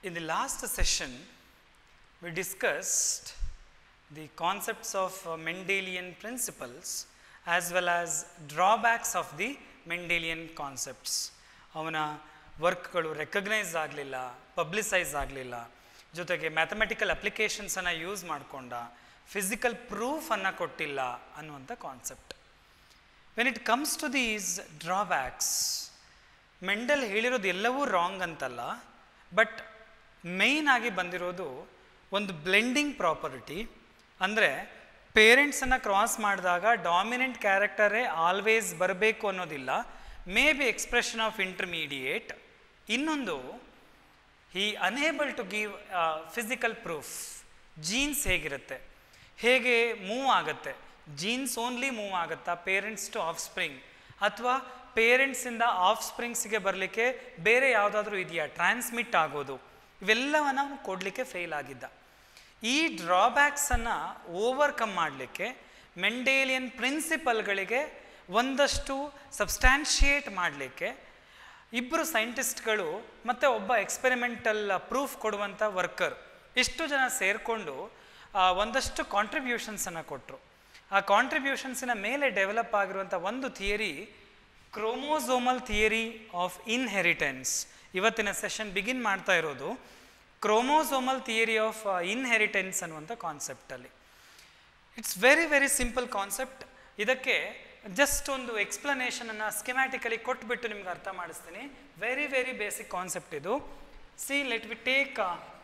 In the last session, we discussed the concepts of uh, Mendelian principles as well as drawbacks of the Mendelian concepts. ಅವನ ವರ್ಕ್ಗಳು recognise ಆಗಲಿಲ್ಲ publicise ಆಗಲಿಲ್ಲ ಜೊತೆಗೆ mathematical ಅಪ್ಲಿಕೇಶನ್ಸನ್ನು use ಮಾಡಿಕೊಂಡ physical ಪ್ರೂಫನ್ನು ಕೊಟ್ಟಿಲ್ಲ ಅನ್ನುವಂಥ concept when it comes to these drawbacks Mendel ಹೇಳಿರೋದು ಎಲ್ಲವೂ ರಾಂಗ್ ಅಂತಲ್ಲ ಬಟ್ ಮೇಯ್ನ್ ಆಗಿ ಬಂದಿರೋದು ಒಂದು ಬ್ಲೆಂಡಿಂಗ್ ಪ್ರಾಪರ್ಟಿ ಅಂದರೆ ಪೇರೆಂಟ್ಸನ್ನು ಕ್ರಾಸ್ ಮಾಡಿದಾಗ ಡಾಮಿನೆಂಟ್ ಕ್ಯಾರೆಕ್ಟರೇ ಆಲ್ವೇಸ್ ಬರಬೇಕು ಅನ್ನೋದಿಲ್ಲ may be expression of intermediate ಇನ್ನೊಂದು he unable to give physical proof genes ಹೇಗಿರುತ್ತೆ ಹೇಗೆ ಮೂವ್ ಆಗುತ್ತೆ ಜೀನ್ಸ್ ಓನ್ಲಿ ಮೂವ್ ಆಗುತ್ತಾ ಪೇರೆಂಟ್ಸ್ ಟು ಆಫ್ ಸ್ಪ್ರಿಂಗ್ ಅಥವಾ ಪೇರೆಂಟ್ಸಿಂದ ಆಫ್ ಸ್ಪ್ರಿಂಗ್ಸ್ಗೆ ಬರಲಿಕ್ಕೆ ಬೇರೆ ಯಾವುದಾದ್ರೂ ಇದೆಯಾ ಟ್ರಾನ್ಸ್ಮಿಟ್ ಆಗೋದು ಇವೆಲ್ಲವನ್ನ ಅವನು ಕೊಡಲಿಕ್ಕೆ ಫೇಲ್ ಆಗಿದ್ದ ಈ ಡ್ರಾಬ್ಯಾಕ್ಸನ್ನು ಓವರ್ಕಮ್ ಮಾಡಲಿಕ್ಕೆ ಮೆಂಡೇಲಿಯನ್ ಪ್ರಿನ್ಸಿಪಲ್ಗಳಿಗೆ ಒಂದಷ್ಟು ಸಬ್ಸ್ಟ್ಯಾನ್ಷಿಯೇಟ್ ಮಾಡಲಿಕ್ಕೆ ಇಬ್ಬರು ಸೈಂಟಿಸ್ಟ್ಗಳು ಮತ್ತು ಒಬ್ಬ ಎಕ್ಸ್ಪೆರಿಮೆಂಟಲ್ ಪ್ರೂಫ್ ಕೊಡುವಂಥ ವರ್ಕರ್ ಇಷ್ಟು ಜನ ಸೇರಿಕೊಂಡು ಒಂದಷ್ಟು ಕಾಂಟ್ರಿಬ್ಯೂಷನ್ಸನ್ನು ಕೊಟ್ಟರು ಆ ಕಾಂಟ್ರಿಬ್ಯೂಷನ್ಸಿನ ಮೇಲೆ ಡೆವಲಪ್ ಆಗಿರುವಂಥ ಒಂದು theory chromosomal theory of inheritance ಇವತ್ತಿನ ಸೆಷನ್ ಬಿಗಿನ್ ಮಾಡ್ತಾ ಇರೋದು ಕ್ರೋಮೋಸೋಮಲ್ ಥಿಯರಿ ಆಫ್ ಇನ್ಹೆರಿಟೆನ್ಸ್ ಅನ್ನುವಂಥ ಕಾನ್ಸೆಪ್ಟಲ್ಲಿ it's very very simple concept ಇದಕ್ಕೆ ಜಸ್ಟ್ ಒಂದು ಎಕ್ಸ್ಪ್ಲನೇಷನನ್ನು ಸ್ಕಿಮ್ಯಾಟಿಕಲಿ ಕೊಟ್ಬಿಟ್ಟು ನಿಮ್ಗೆ ಅರ್ಥ ಮಾಡಿಸ್ತೀನಿ ವೆರಿ ವೆರಿ ಬೇಸಿಕ್ ಕಾನ್ಸೆಪ್ಟ್ ಇದು see let we take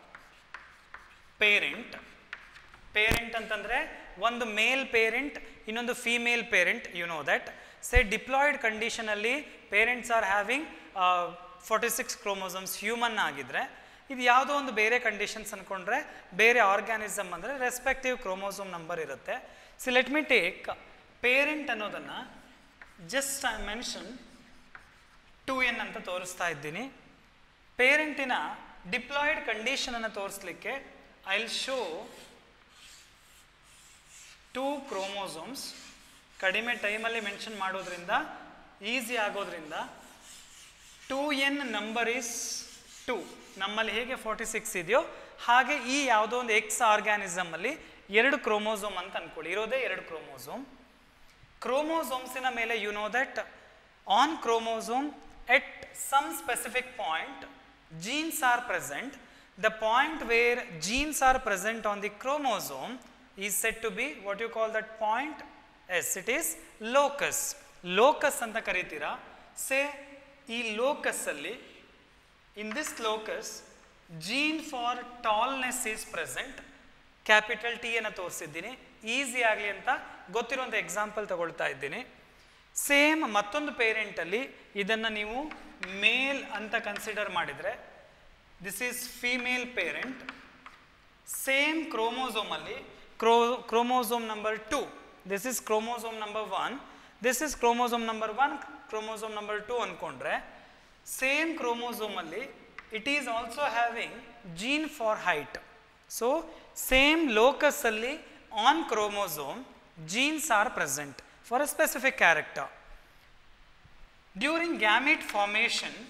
parent parent ಅಂತಂದರೆ ಒಂದು ಮೇಲ್ ಪೇರೆಂಟ್ ಇನ್ನೊಂದು female parent you know that say diploid ಕಂಡೀಷನಲ್ಲಿ parents are having forty six chromosomes human ಆಗಿದ್ರೆ ಇದು ಯಾವುದೋ ಒಂದು ಬೇರೆ ಕಂಡೀಷನ್ಸ್ ಅಂದ್ಕೊಂಡ್ರೆ ಬೇರೆ ಆರ್ಗ್ಯಾನಿಸಮ್ ಅಂದರೆ ರೆಸ್ಪೆಕ್ಟಿವ್ ಕ್ರೋಮೋಸೋಮ್ ನಂಬರ್ ಇರುತ್ತೆ see let me take parent ಅನ್ನೋದನ್ನು just I mention two N ಅಂತ ತೋರಿಸ್ತಾ ಇದ್ದೀನಿ ಪೇರೆಂಟಿನ ಡಿಪ್ಲಾಯ್ಡ್ ಕಂಡೀಷನನ್ನು ತೋರಿಸ್ಲಿಕ್ಕೆ I will show two chromosomes ಕಡಿಮೆ ಟೈಮಲ್ಲಿ ಮೆನ್ಷನ್ ಮಾಡೋದ್ರಿಂದ ಈಸಿ ಆಗೋದ್ರಿಂದ two N number is two ನಮ್ಮಲ್ಲಿ ಹೇಗೆ ಫಾರ್ಟಿ ಸಿಕ್ಸ್ ಇದೆಯೋ ಹಾಗೆ ಈ ಯಾವುದೋ ಒಂದು ಎಕ್ಸ್ ಆರ್ಗ್ಯಾನಿಸಮಲ್ಲಿ ಎರಡು ಕ್ರೋಮೋಸೋಮ್ ಅಂತ ಅಂದ್ಕೊಳ್ಳಿ ಇರೋದೇ ಎರಡು ಕ್ರೋಮೋಸೋಮ್ ಕ್ರೋಮೋಸೋಮ್ಸಿನ ಮೇಲೆ you know that on chromosome at some specific point genes are present the point where genes are present on the chromosome is set to be what you call that point as it is locus locus ಅಂತ ಕರಿತೀರಾ say ಈ ಲೋಕಸ್ಸಲ್ಲಿ in this locus gene for tallness is present capital T ಅನ್ನು ತೋರಿಸಿದ್ದೀನಿ easy ಆಗಲಿ ಅಂತ ಗೊತ್ತಿರುವಂಥ example ತಗೊಳ್ತಾ ಇದ್ದೀನಿ ಸೇಮ್ ಮತ್ತೊಂದು ಪೇರೆಂಟಲ್ಲಿ ಇದನ್ನು ನೀವು ಮೇಲ್ ಅಂತ ಕನ್ಸಿಡರ್ ಮಾಡಿದರೆ this is female parent same ಕ್ರೋಮೋಸೋಮಲ್ಲಿ ಕ್ರೋ chromosome number two this is chromosome number one this is chromosome number one chromosome number two ಅಂದ್ಕೊಂಡ್ರೆ ಸೇಮ್ ಕ್ರೋಮೋಸೋಮಲ್ಲಿ it is also having gene for height so same ಲೋಕಸ್ಸಲ್ಲಿ on chromosome genes are present for a specific character during gamete formation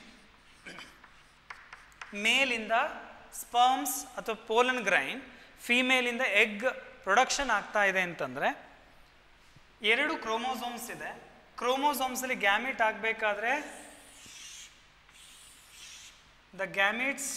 ಮೇಲಿಂದ sperms ಅಥವಾ pollen grain ಫೀಮೇಲಿಂದ egg production ಆಗ್ತಾ ಇದೆ ಅಂತಂದರೆ ಎರಡು ಕ್ರೋಮೋಸೋಮ್ಸ್ ಇದೆ ಕ್ರೋಮೋಸೋಮ್ಸಲ್ಲಿ ಗ್ಯಾಮಿಟ್ ಆಗಬೇಕಾದ್ರೆ the gametes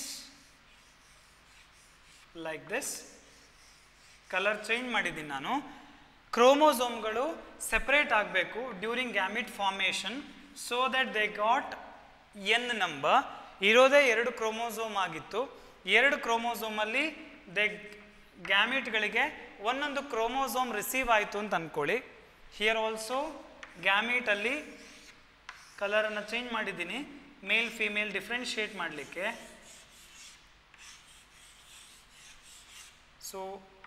like this colour change ಮಾಡಿದ್ದೀನಿ ನಾನು ಕ್ರೋಮೋಸೋಮ್ಗಳು ಸೆಪ್ರೇಟ್ ಆಗಬೇಕು during gamete formation so that they got N number ಇರೋದೇ ಎರಡು ಕ್ರೋಮೋಸೋಮ್ ಆಗಿತ್ತು ಎರಡು ಕ್ರೋಮೋಸೋಮಲ್ಲಿ ದೆ ಗ್ಯಾಮಿಟ್ಗಳಿಗೆ ಒಂದೊಂದು ಕ್ರೋಮೋಸೋಮ್ ರಿಸೀವ್ ಆಯಿತು ಅಂತ ಅಂದ್ಕೊಳ್ಳಿ ಹಿಯರ್ ಆಲ್ಸೋ ಗ್ಯಾಮಿಟಲ್ಲಿ ಕಲರನ್ನು ಚೇಂಜ್ ಮಾಡಿದ್ದೀನಿ ಮೇಲ್ ಫಿಮೇಲ್ ಡಿಫ್ರೆನ್ಷಿಯೇಟ್ ಮಾಡಲಿಕ್ಕೆ ಸೊ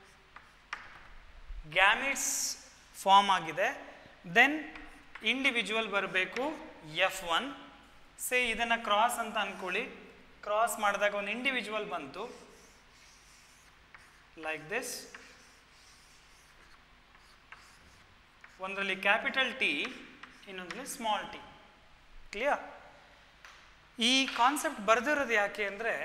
ಗ್ಯಾಮಿಟ್ಸ್ ಫಾರ್ಮ್ ಆಗಿದೆ ದೆನ್ ಇಂಡಿವಿಜುವಲ್ ಬರಬೇಕು ಎಫ್ ಒನ್ ಸೇ ಇದನ್ನು ಕ್ರಾಸ್ ಅಂತ ಅಂದ್ಕೊಳ್ಳಿ ಕ್ರಾಸ್ ಮಾಡಿದಾಗ ಒಂದು ಇಂಡಿವಿಜುವಲ್ ಬಂತು ಲೈಕ್ ದಿಸ್ ಒಂದರಲ್ಲಿ ಕ್ಯಾಪಿಟಲ್ ಟಿ ಇನ್ನೊಂದರಲ್ಲಿ ಸ್ಮಾಲ್ ಟಿ ಕ್ಲಿಯರ್ ಈ ಕಾನ್ಸೆಪ್ಟ್ ಬರೆದಿರೋದು ಯಾಕೆ ಅಂದರೆ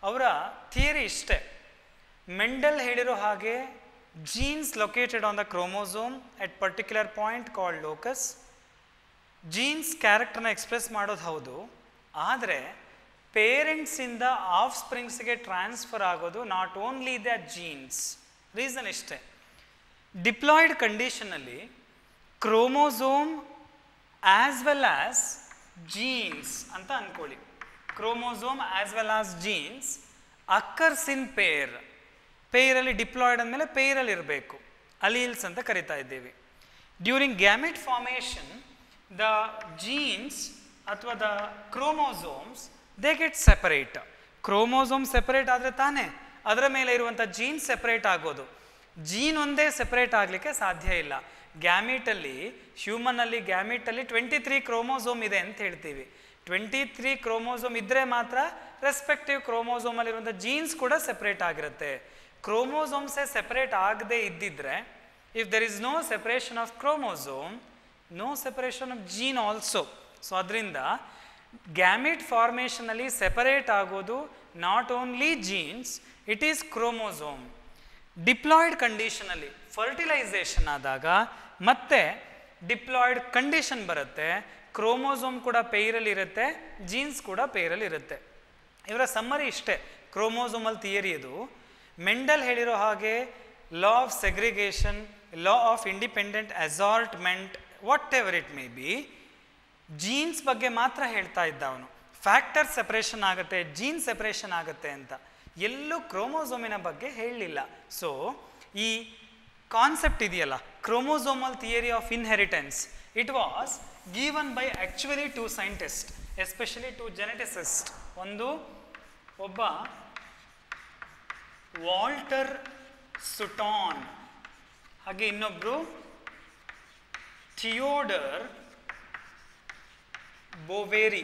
ಅವರ ಥಿಯರಿ ಇಷ್ಟೇ ಮೆಂಡಲ್ ಹೇಳಿರೋ ಹಾಗೆ genes located on the chromosome at particular point called locus genes ಕ್ಯಾರೆಕ್ಟರ್ನ ಎಕ್ಸ್ಪ್ರೆಸ್ ಮಾಡೋದು ಹೌದು ಆದರೆ ಪೇರೆಂಟ್ಸಿಂದ ಆಫ್ ಸ್ಪ್ರಿಂಗ್ಸ್ಗೆ ಟ್ರಾನ್ಸ್ಫರ್ ಆಗೋದು not only the genes reason ಇಷ್ಟೇ ಡಿಪ್ಲಾಯ್ಡ್ ಕಂಡೀಷನಲ್ಲಿ chromosome as well as genes ಅಂತ ಅಂದ್ಕೊಳ್ಳಿ chromosome as well as genes occurs in pair ಪೇರಲ್ಲಿ ಡಿಪ್ಲಾಯ್ಡ್ ಅಂದಮೇಲೆ ಪೇರಲ್ಲಿ ಇರಬೇಕು ಅಲೀಲ್ಸ್ ಅಂತ ಕರಿತಾ ಇದ್ದೀವಿ during gamete formation the genes ಅಥವಾ the chromosomes they get separate chromosome separate ಆದರೆ ತಾನೇ ಅದರ ಮೇಲೆ ಇರುವಂಥ ಜೀನ್ ಸೆಪರೇಟ್ ಆಗೋದು ಜೀನ್ ಒಂದೇ ಸೆಪರೇಟ್ ಆಗಲಿಕ್ಕೆ ಸಾಧ್ಯ ಇಲ್ಲ ಗ್ಯಾಮೀಟಲ್ಲಿ ಹ್ಯೂಮನಲ್ಲಿ ಗ್ಯಾಮೀಟಲ್ಲಿ ಟ್ವೆಂಟಿ ತ್ರೀ ಕ್ರೋಮೋಸೋಮ್ ಇದೆ ಅಂತ ಹೇಳ್ತೀವಿ ಟ್ವೆಂಟಿ ತ್ರೀ ಕ್ರೋಮೋಸೋಮ್ ಇದ್ದರೆ ಮಾತ್ರ ರೆಸ್ಪೆಕ್ಟಿವ್ ಕ್ರೋಮೋಸೋಮಲ್ಲಿರುವಂಥ ಜೀನ್ಸ್ ಕೂಡ ಸೆಪ್ರೇಟ್ ಆಗಿರುತ್ತೆ ಕ್ರೋಮೋಸೋಮ್ಸೇ ಸೆಪ್ರೇಟ್ ಆಗದೆ ಇದ್ದಿದ್ರೆ if there is no separation of chromosome no separation of gene also so ಅದರಿಂದ ಗ್ಯಾಮಿಟ್ ಫಾರ್ಮೇಷನಲ್ಲಿ ಸೆಪರೇಟ್ ಆಗೋದು not only genes it is chromosome diploid ಕಂಡೀಷನಲ್ಲಿ ಫರ್ಟಿಲೈಸೇಷನ್ ಆದಾಗ ಮತ್ತೆ ಡಿಪ್ಲಾಯ್ಡ್ ಕಂಡೀಷನ್ ಬರುತ್ತೆ ಕ್ರೋಮೋಸೋಮ್ ಕೂಡ ಪೇರಲ್ಲಿ ಇರುತ್ತೆ ಜೀನ್ಸ್ ಕೂಡ ಪೇರಲ್ಲಿ ಇರುತ್ತೆ ಇವರ ಸಮ್ಮರಿ ಇಷ್ಟೇ ಕ್ರೋಮೋಸೋಮಲ್ ಥಿಯರಿ ಇದು ಮೆಂಡಲ್ ಹೇಳಿರೋ ಹಾಗೆ law of segregation law of independent assortment whatever it may be genes ಬಗ್ಗೆ ಮಾತ್ರ ಹೇಳ್ತಾ ಇದ್ದ ಅವನು ಫ್ಯಾಕ್ಟರ್ ಸೆಪರೇಷನ್ ಆಗುತ್ತೆ ಜೀನ್ ಸೆಪರೇಷನ್ ಆಗುತ್ತೆ ಅಂತ ಎಲ್ಲೂ ಕ್ರೋಮೋಸೋಮಿನ ಬಗ್ಗೆ ಹೇಳಲಿಲ್ಲ ಸೊ ಈ ಕಾನ್ಸೆಪ್ಟ್ ಇದೆಯಲ್ಲ chromosomal theory of inheritance it was given by actually two scientist especially two geneticist ಒಂದು ಒಬ್ಬ ವಾಲ್ಟರ್ ಸುಟಾನ್ ಹಾಗೆ ಇನ್ನೊಬ್ರು ಥಿಯೋಡರ್ ಬೋವೇರಿ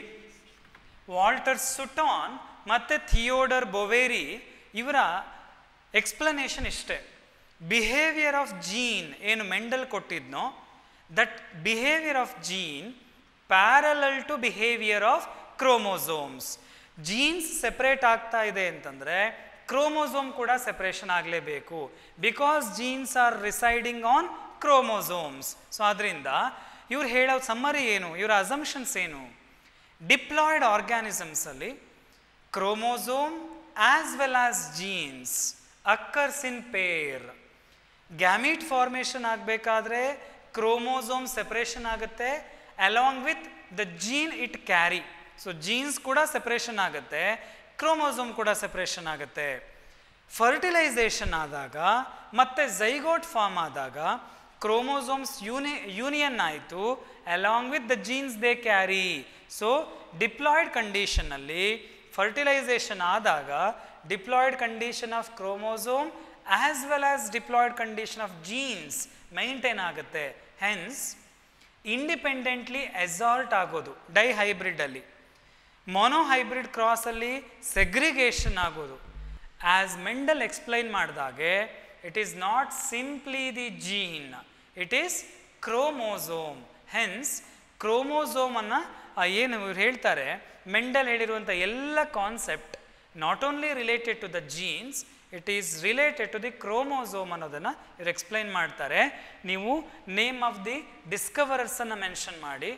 ವಾಲ್ಟರ್ ಸುಟಾನ್ ಮತ್ತು ಥಿಯೋಡರ್ ಬೋವೇರಿ ಇವರ ಎಕ್ಸ್ಪ್ಲನೇಷನ್ ಇಷ್ಟೇ ಬಿಹೇವಿಯರ್ ಆಫ್ ಜೀನ್ ಏನು ಮೆಂಡಲ್ ಕೊಟ್ಟಿದ್ನೋ that behaviour of gene parallel to behaviour of chromosomes genes separate ಆಗ್ತಾ ಇದೆ ಅಂತಂದರೆ ಕ್ರೋಮೋಸೋಮ್ ಕೂಡ ಸೆಪ್ರೇಷನ್ ಆಗಲೇಬೇಕು because genes are residing on chromosomes so ಅದರಿಂದ ಇವ್ರು ಹೇಳೋ ಸಮ್ಮರಿ ಏನು ಇವರ ಅಸಂಪ್ಷನ್ಸ್ ಏನು ಡಿಪ್ಲಾಯ್ಡ್ ಆರ್ಗ್ಯಾನಿಸಮ್ಸಲ್ಲಿ chromosome as well as genes occurs in pair gamete formation ಆಗಬೇಕಾದ್ರೆ ಕ್ರೋಮೋಸೋಮ್ ಸೆಪ್ರೇಷನ್ ಆಗುತ್ತೆ along with the gene it carry so genes ಕೂಡ ಸೆಪ್ರೇಷನ್ ಆಗುತ್ತೆ ಕ್ರೋಮೋಸೋಮ್ ಕೂಡ ಸೆಪ್ರೇಷನ್ ಆಗುತ್ತೆ ಫರ್ಟಿಲೈಸೇಷನ್ ಆದಾಗ ಮತ್ತೆ ಝೈಗೋಟ್ ಫಾರ್ಮ್ ಆದಾಗ ಕ್ರೋಮೋಸೋಮ್ಸ್ ಯೂನಿ ಯೂನಿಯನ್ ಆಯಿತು along with the genes they carry so diploid ಕಂಡೀಷನಲ್ಲಿ ಫರ್ಟಿಲೈಸೇಷನ್ ಆದಾಗ diploid condition of chromosome as well as diploid condition of genes maintain ಆಗುತ್ತೆ ಹೆನ್ಸ್ ಇಂಡಿಪೆಂಡೆಂಟ್ಲಿ ಎಸಾಲ್ಟ್ ಆಗೋದು ಡೈ ಹೈಬ್ರಿಡಲ್ಲಿ ಮೊನೋಹೈಬ್ರಿಡ್ ಕ್ರಾಸಲ್ಲಿ ಸೆಗ್ರಿಗೇಷನ್ ಆಗೋದು ಆಸ್ ಮೆಂಡಲ್ ಎಕ್ಸ್ಪ್ಲೈನ್ ಮಾಡಿದಾಗೆ it is not simply the gene it is chromosome hence ಕ್ರೋಮೋಸೋಮನ್ನು ಏನು ಇವ್ರು ಹೇಳ್ತಾರೆ ಮೆಂಡಲ್ ಹೇಳಿರುವಂಥ ಎಲ್ಲ concept not only related to the genes it is related to the chromosome ಅನ್ನೋದನ್ನು ಇವ್ರು ಎಕ್ಸ್ಪ್ಲೈನ್ ಮಾಡ್ತಾರೆ ನೀವು ನೇಮ್ ಆಫ್ ದಿ ಡಿಸ್ಕವರರ್ಸನ್ನು ಮೆನ್ಷನ್ ಮಾಡಿ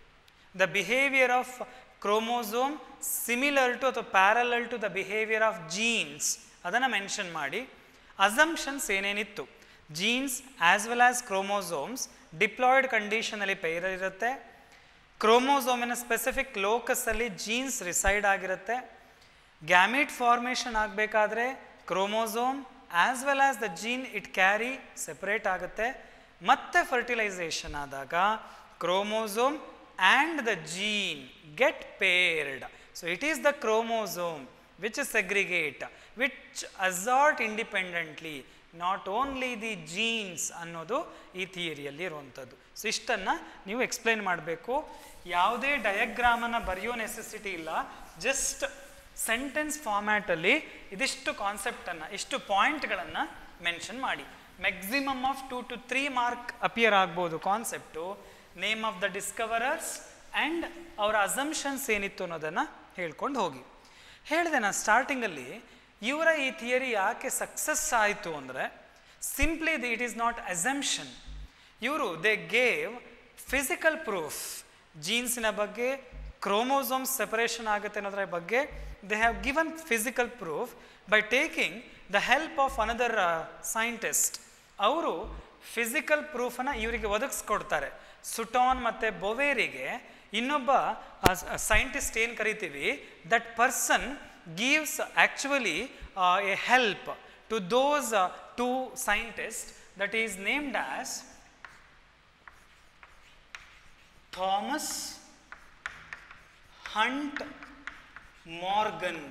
the behaviour of chromosome similar to ಅಥವಾ parallel to the behaviour of genes ಅದನ್ನು ಮೆನ್ಷನ್ ಮಾಡಿ assumptions ಏನೇನಿತ್ತು genes as well as chromosomes diploid ಕಂಡೀಷನಲ್ಲಿ ಇರುತ್ತೆ ಕ್ರೋಮೋಸೋಮಿನ ಸ್ಪೆಸಿಫಿಕ್ ಲೋಕಸ್ಸಲ್ಲಿ ಜೀನ್ಸ್ ರಿಸೈಡ್ ಆಗಿರುತ್ತೆ ಗ್ಯಾಮಿಟ್ ಫಾರ್ಮೇಷನ್ ಆಗಬೇಕಾದ್ರೆ chromosome as well as the gene it carry separate ಆಗುತ್ತೆ ಮತ್ತೆ ಫರ್ಟಿಲೈಸೇಷನ್ ಆದಾಗ chromosome and the gene get paired so it is the chromosome which segregate which assort independently not only the genes ಅನ್ನೋದು ಈ ಥಿಯರಿಯಲ್ಲಿ ಇರುವಂಥದ್ದು so ಇಷ್ಟನ್ನು ನೀವು explain ಮಾಡಬೇಕು ಯಾವುದೇ ಡಯಾಗ್ರಾಮನ್ನು ಬರೆಯೋ ನೆಸೆಸಿಟಿ ಇಲ್ಲ ಜಸ್ಟ್ ಸೆಂಟೆನ್ಸ್ ಫಾರ್ಮ್ಯಾಟಲ್ಲಿ ಇದಿಷ್ಟು ಕಾನ್ಸೆಪ್ಟನ್ನು ಇಷ್ಟು ಪಾಯಿಂಟ್ಗಳನ್ನು ಮೆನ್ಷನ್ ಮಾಡಿ maximum of two to three mark appear ಆಗ್ಬೋದು concept name of the discoverers and ಅವರ ಅಸಂಪ್ಷನ್ಸ್ ಏನಿತ್ತು ಅನ್ನೋದನ್ನು ಹೇಳ್ಕೊಂಡು ಹೋಗಿ ಹೇಳಿದೆ ನಾನು ಸ್ಟಾರ್ಟಿಂಗಲ್ಲಿ ಇವರ ಈ ಥಿಯರಿ ಯಾಕೆ ಸಕ್ಸಸ್ ಆಯಿತು ಅಂದರೆ simply the it is not assumption ಇವರು ದೇ ಗೇವ್ ಫಿಸಿಕಲ್ ಪ್ರೂಫ್ ಜೀನ್ಸಿನ ಬಗ್ಗೆ ಕ್ರೋಮೋಸೋಮ್ಸ್ ಸೆಪರೇಷನ್ ಆಗುತ್ತೆ ಅನ್ನೋದ್ರ ಬಗ್ಗೆ they have given physical proof by taking the help of another scientist ಅವರು ಫಿಸಿಕಲ್ ಪ್ರೂಫನ್ನು ಇವರಿಗೆ ಒದಗಿಸ್ಕೊಡ್ತಾರೆ ಸುಟಾನ್ ಮತ್ತು ಬೊವೇರಿಗೆ ಇನ್ನೊಬ್ಬ ಸೈಂಟಿಸ್ಟ್ ಏನು ಕರಿತೀವಿ that person gives actually a help to those two scientist that is named as Thomas Hunt Morgan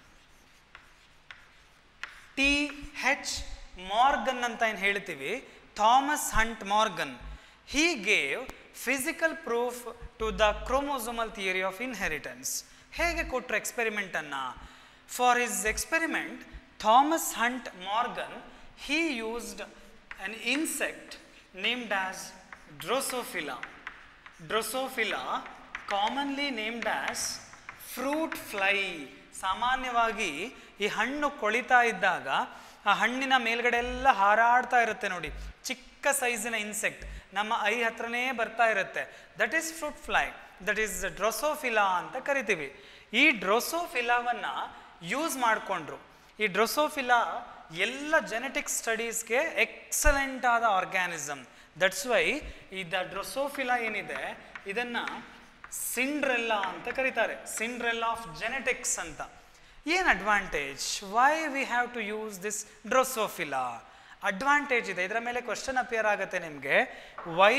T H Morgan ಅಂತ ಏನು ಹೇಳ್ತೀವಿ Thomas Hunt Morgan he gave physical proof to the chromosomal theory of inheritance ಹೇಗೆ ಕೊಟ್ಟರು ಎಕ್ಸ್ಪೆರಿಮೆಂಟನ್ನು for his experiment Thomas Hunt Morgan he used an insect named as drosophila drosophila commonly named as fruit fly ಸಾಮಾನ್ಯವಾಗಿ ಈ ಹಣ್ಣು ಕೊಳಿತಾ ಇದ್ದಾಗ ಆ ಹಣ್ಣಿನ ಮೇಲ್ಗಡೆ ಎಲ್ಲ ಹಾರಾಡ್ತಾ ಇರುತ್ತೆ ನೋಡಿ ಚಿಕ್ಕ ಸೈಜಿನ ಇನ್ಸೆಕ್ಟ್ ನಮ್ಮ ಐ ಹತ್ರನೇ ಬರ್ತಾ ಇರುತ್ತೆ that is fruit fly that is drosophila ಅಂತ ಕರಿತೀವಿ ಈ ಡ್ರೊಸೋಫಿಲಾವನ್ನು ಯೂಸ್ ಮಾಡಿಕೊಂಡ್ರು ಈ ಡ್ರೊಸೋಫಿಲಾ ಎಲ್ಲ ಜೆನೆಟಿಕ್ ಸ್ಟಡೀಸ್ಗೆ ಎಕ್ಸಲೆಂಟ್ ಆದ ಆರ್ಗ್ಯಾನಿಸಮ್ ದಟ್ಸ್ ವೈ ಈ ದ ಡ್ರೊಸೋಫಿಲಾ ಏನಿದೆ ಇದನ್ನು ಸಿಂಡ್ರೆಲ್ಲಾ ಅಂತ ಕರೀತಾರೆ ಸಿಂಡ್ರೆಲ್ಲಾ ಆಫ್ ಜೆನೆಟಿಕ್ಸ್ ಅಂತ ಏನು advantage why we have to use this drosophila advantage ಇದೆ ಇದರ ಮೇಲೆ ಕ್ವಶನ್ ಅಪಿಯರ್ ಆಗುತ್ತೆ ನಿಮಗೆ why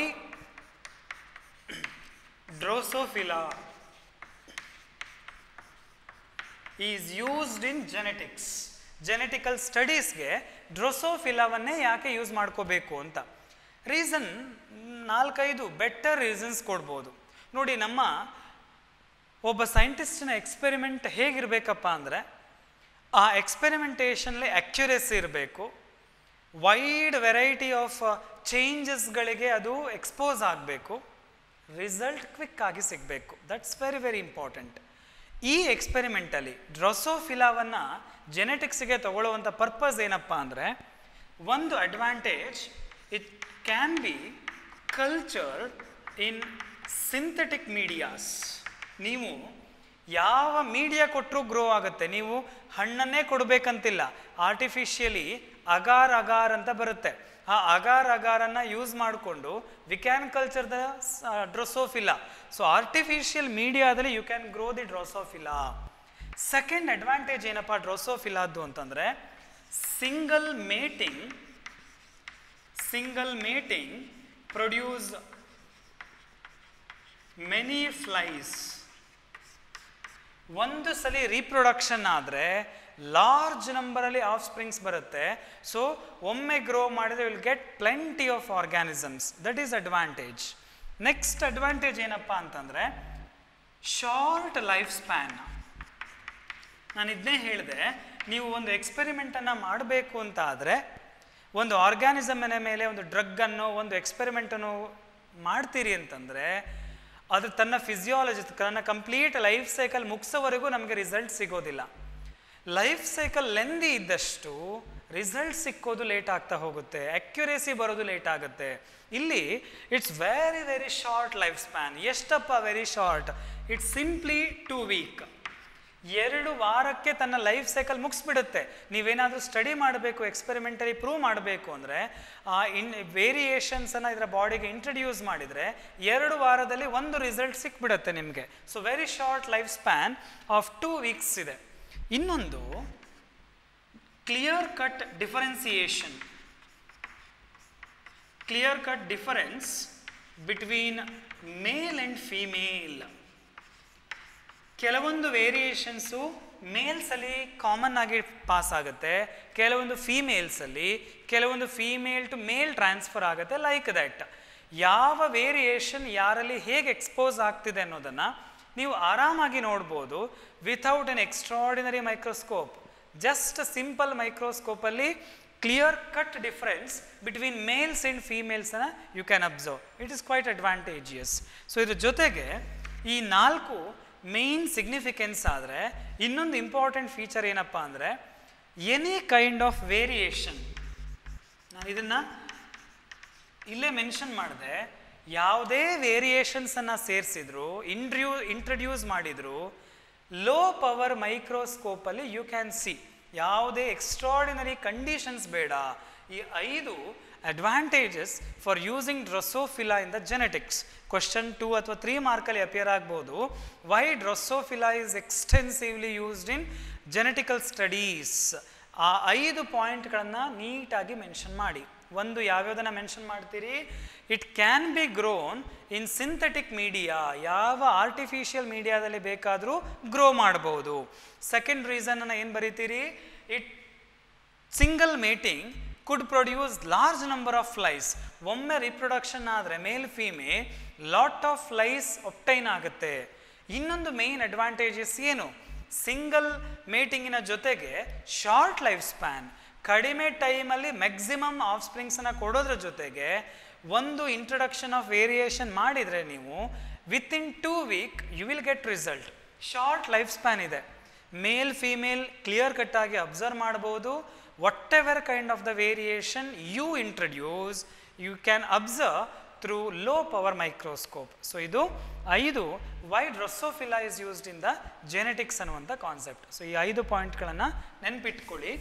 drosophila is used in genetics genetical ಸ್ಟಡೀಸ್ಗೆ ಡ್ರೊಸೋಫಿಲಾವನ್ನೇ ಯಾಕೆ ಯೂಸ್ ಮಾಡ್ಕೋಬೇಕು ಅಂತ ರೀಸನ್ ನಾಲ್ಕೈದು ಬೆಟರ್ ರೀಸನ್ಸ್ ಕೊಡ್ಬೋದು ನೋಡಿ ನಮ್ಮ ಒಬ್ಬ ಸೈಂಟಿಸ್ಟಿನ ಎಕ್ಸ್ಪೆರಿಮೆಂಟ್ ಹೇಗಿರಬೇಕಪ್ಪ ಅಂದರೆ ಆ ಎಕ್ಸ್ಪೆರಿಮೆಂಟೇಷನ್ಲಿ ಅಕ್ಯುರೇಸಿ ಇರಬೇಕು ವೈಡ್ ವೆರೈಟಿ ಆಫ್ ಚೇಂಜಸ್ಗಳಿಗೆ ಅದು ಎಕ್ಸ್ಪೋಸ್ ಆಗಬೇಕು ರಿಸಲ್ಟ್ ಕ್ವಿಕ್ ಆಗಿ ಸಿಗಬೇಕು ದಟ್ಸ್ ವೆರಿ ವೆರಿ ಇಂಪಾರ್ಟೆಂಟ್ ಈ ಎಕ್ಸ್ಪೆರಿಮೆಂಟಲ್ಲಿ ಡ್ರೊಸೋಫಿಲಾವನ್ನು ಜೆನೆಟಿಕ್ಸ್ಗೆ ತಗೊಳ್ಳುವಂಥ ಪರ್ಪಸ್ ಏನಪ್ಪ ಅಂದರೆ ಒಂದು advantage it can be cultured in synthetic medias ನೀವು ಯಾವ ಮೀಡಿಯಾ ಕೊಟ್ಟರೂ ಗ್ರೋ ಆಗುತ್ತೆ ನೀವು ಹಣ್ಣನ್ನೇ ಕೊಡಬೇಕಂತಿಲ್ಲ ಆರ್ಟಿಫಿಷಿಯಲಿ ಅಗಾರ್ ಅಗಾರ್ ಅಂತ ಬರುತ್ತೆ ಆ ಅಗಾರ್ ಅಗಾರನ್ನು ಯೂಸ್ ಮಾಡಿಕೊಂಡು we can culture the drosophila so artificial ಮೀಡಿಯಾದಲ್ಲಿ you can grow the Drosophila second advantage ಏನಪ್ಪ ಡ್ರೊಸೋಫಿಲಾದ್ದು ಅಂತಂದರೆ single mating single mating produce many flies ಒಂದು ಸಲ ರೀಪ್ರೊಡಕ್ಷನ್ ಆದರೆ ಲಾರ್ಜ್ ನಂಬರಲ್ಲಿ ಆಫ್ ಸ್ಪ್ರಿಂಗ್ಸ್ ಬರುತ್ತೆ ಸೊ ಒಮ್ಮೆ ಗ್ರೋ ಮಾಡಿದ್ರೆ will get plenty of organisms that is advantage next advantage ಏನಪ್ಪ ಅಂತಂದರೆ ಶಾರ್ಟ್ ಲೈಫ್ ಸ್ಪ್ಯಾನ್ ನಾನು ಇದನ್ನೇ ಹೇಳಿದೆ ನೀವು ಒಂದು ಎಕ್ಸ್ಪೆರಿಮೆಂಟನ್ನು ಮಾಡಬೇಕು ಅಂತ ಆದರೆ ಒಂದು ಆರ್ಗ್ಯಾನಿಸಮ್ನ ಮೇಲೆ ಒಂದು ಡ್ರಗ್ಗನ್ನು ಒಂದು ಎಕ್ಸ್ಪೆರಿಮೆಂಟನ್ನು ಮಾಡ್ತೀರಿ ಅಂತಂದರೆ ಅದು ತನ್ನ ಫಿಸಿಯಾಲಜಿ ತನ್ನ ಕಂಪ್ಲೀಟ್ ಲೈಫ್ ಸೈಕಲ್ ಮುಗಿಸೋವರೆಗೂ ನಮಗೆ ರಿಸಲ್ಟ್ ಸಿಗೋದಿಲ್ಲ ಲೈಫ್ ಸೈಕಲ್ ಲೆಂದಿ ಇದ್ದಷ್ಟು ರಿಸಲ್ಟ್ ಸಿಕ್ಕೋದು ಲೇಟ್ ಆಗ್ತಾ ಹೋಗುತ್ತೆ ಅಕ್ಯುರೇಸಿ ಬರೋದು ಲೇಟ್ ಆಗುತ್ತೆ ಇಲ್ಲಿ it's very very short life span ಎಷ್ಟಪ್ಪ very short it's simply two week ಎರಡು ವಾರಕ್ಕೆ ತನ್ನ ಲೈಫ್ ಸೈಕಲ್ ಮುಗಿಸ್ಬಿಡುತ್ತೆ ನೀವೇನಾದರೂ ಸ್ಟಡಿ ಮಾಡಬೇಕು ಎಕ್ಸ್ಪೆರಿಮೆಂಟಲಿ ಪ್ರೂವ್ ಮಾಡಬೇಕು ಅಂದರೆ ಆ ಇನ್ ವೇರಿಯೇಷನ್ಸನ್ನು ಇದರ ಬಾಡಿಗೆ ಇಂಟ್ರಡ್ಯೂಸ್ ಮಾಡಿದರೆ ಎರಡು ವಾರದಲ್ಲಿ ಒಂದು ರಿಸಲ್ಟ್ ಸಿಕ್ಬಿಡುತ್ತೆ ನಿಮಗೆ so very short life span of two weeks ಇದೆ ಇನ್ನೊಂದು clear cut differentiation clear cut difference between male and female ಕೆಲವೊಂದು ವೇರಿಯೇಷನ್ಸು ಮೇಲ್ಸಲ್ಲಿ ಕಾಮನ್ ಆಗಿ ಪಾಸ್ ಆಗುತ್ತೆ ಕೆಲವೊಂದು ಫೀಮೇಲ್ಸಲ್ಲಿ ಕೆಲವೊಂದು ಫೀಮೇಲ್ ಟು ಮೇಲ್ ಟ್ರಾನ್ಸ್ಫರ್ ಆಗುತ್ತೆ ಲೈಕ್ ದಟ್ ಯಾವ ವೇರಿಯೇಷನ್ ಯಾರಲ್ಲಿ ಹೇಗೆ ಎಕ್ಸ್ಪೋಸ್ ಆಗ್ತಿದೆ ಅನ್ನೋದನ್ನು ನೀವು ಆರಾಮಾಗಿ ನೋಡ್ಬೋದು without an extraordinary microscope just simple ಮೈಕ್ರೋಸ್ಕೋಪಲ್ಲಿ clear cut difference between males and ಫೀಮೇಲ್ಸನ್ನು you can observe it is quite advantageous so ಇದ್ರ ಜೊತೆಗೆ ಈ ನಾಲ್ಕು ಮೇನ್ ಸಿಗ್ನಿಫಿಕೆನ್ಸ್ ಆದರೆ ಇನ್ನೊಂದು ಇಂಪಾರ್ಟೆಂಟ್ ಫೀಚರ್ ಏನಪ್ಪ ಅಂದರೆ ಎನಿ ಕೈಂಡ್ ಆಫ್ ವೇರಿಯೇಷನ್ ನಾನು ಇದನ್ನು ಇಲ್ಲೇ ಮೆನ್ಷನ್ ಮಾಡಿದೆ ಯಾವುದೇ ವೇರಿಯೇಷನ್ಸನ್ನು ಸೇರಿಸಿದ್ರು ಇಂಟ್ರ್ಯೂ ಇಂಟ್ರಡ್ಯೂಸ್ ಮಾಡಿದ್ರು ಲೋ ಪವರ್ ಮೈಕ್ರೋಸ್ಕೋಪಲ್ಲಿ ಯು ಕ್ಯಾನ್ ಸಿ ಯಾವುದೇ ಎಕ್ಸ್ಟ್ರಾಡಿನರಿ ಕಂಡೀಷನ್ಸ್ ಬೇಡ ಈ ಐದು advantages for using drosophila in the genetics question two ಅಥವಾ ತ್ರೀ ಮಾರ್ಕಲ್ಲಿ ಅಪಿಯರ್ ಆಗ್ಬೋದು why drosophila is extensively used in genetical studies ಆ ಐದು ಪಾಯಿಂಟ್ಗಳನ್ನು ನೀಟಾಗಿ ಮೆನ್ಷನ್ ಮಾಡಿ ಒಂದು ಯಾವ್ಯಾವುದನ್ನ ಮೆನ್ಷನ್ ಮಾಡ್ತೀರಿ it can be grown in synthetic media ಯಾವ ಆರ್ಟಿಫಿಷಿಯಲ್ ಮೀಡಿಯಾದಲ್ಲಿ ಬೇಕಾದರೂ ಗ್ರೋ ಮಾಡ್ಬೋದು ಸೆಕೆಂಡ್ ರೀಸನ್ನ ಏನು ಬರೀತೀರಿ it single mating could produce large number of flies ಒಮ್ಮೆ ರಿಪ್ರೊಡಕ್ಷನ್ ಆದರೆ male female lot of flies obtain ಆಗುತ್ತೆ ಇನ್ನೊಂದು ಮೇನ್ ಅಡ್ವಾಂಟೇಜಸ್ ಏನು ಸಿಂಗಲ್ ಮೇಟಿಂಗಿನ ಜೊತೆಗೆ ಶಾರ್ಟ್ ಲೈಫ್ ಸ್ಪ್ಯಾನ್ ಕಡಿಮೆ ಟೈಮಲ್ಲಿ ಮ್ಯಾಕ್ಸಿಮಮ್ ಆಫ್ ಸ್ಪ್ರಿಂಗ್ಸನ್ನು ಕೊಡೋದ್ರ ಜೊತೆಗೆ ಒಂದು ಇಂಟ್ರಡಕ್ಷನ್ ಆಫ್ ವೇರಿಯೇಷನ್ ಮಾಡಿದರೆ ನೀವು within two week you will get result short life span ಇದೆ ಮೇಲ್ ಫೀಮೇಲ್ ಕ್ಲಿಯರ್ ಕಟ್ ಆಗಿ ಅಬ್ಸರ್ವ್ ಮಾಡ್ಬೋದು whatever kind of the variation you introduce you can observe through low power microscope so ಇದು ಐದು why drosophila is used in the genetics ಅನ್ನುವಂಥ concept so ಈ ಐದು ಪಾಯಿಂಟ್ಗಳನ್ನು ನೆನ್ಪಿಟ್ಕೊಳ್ಳಿ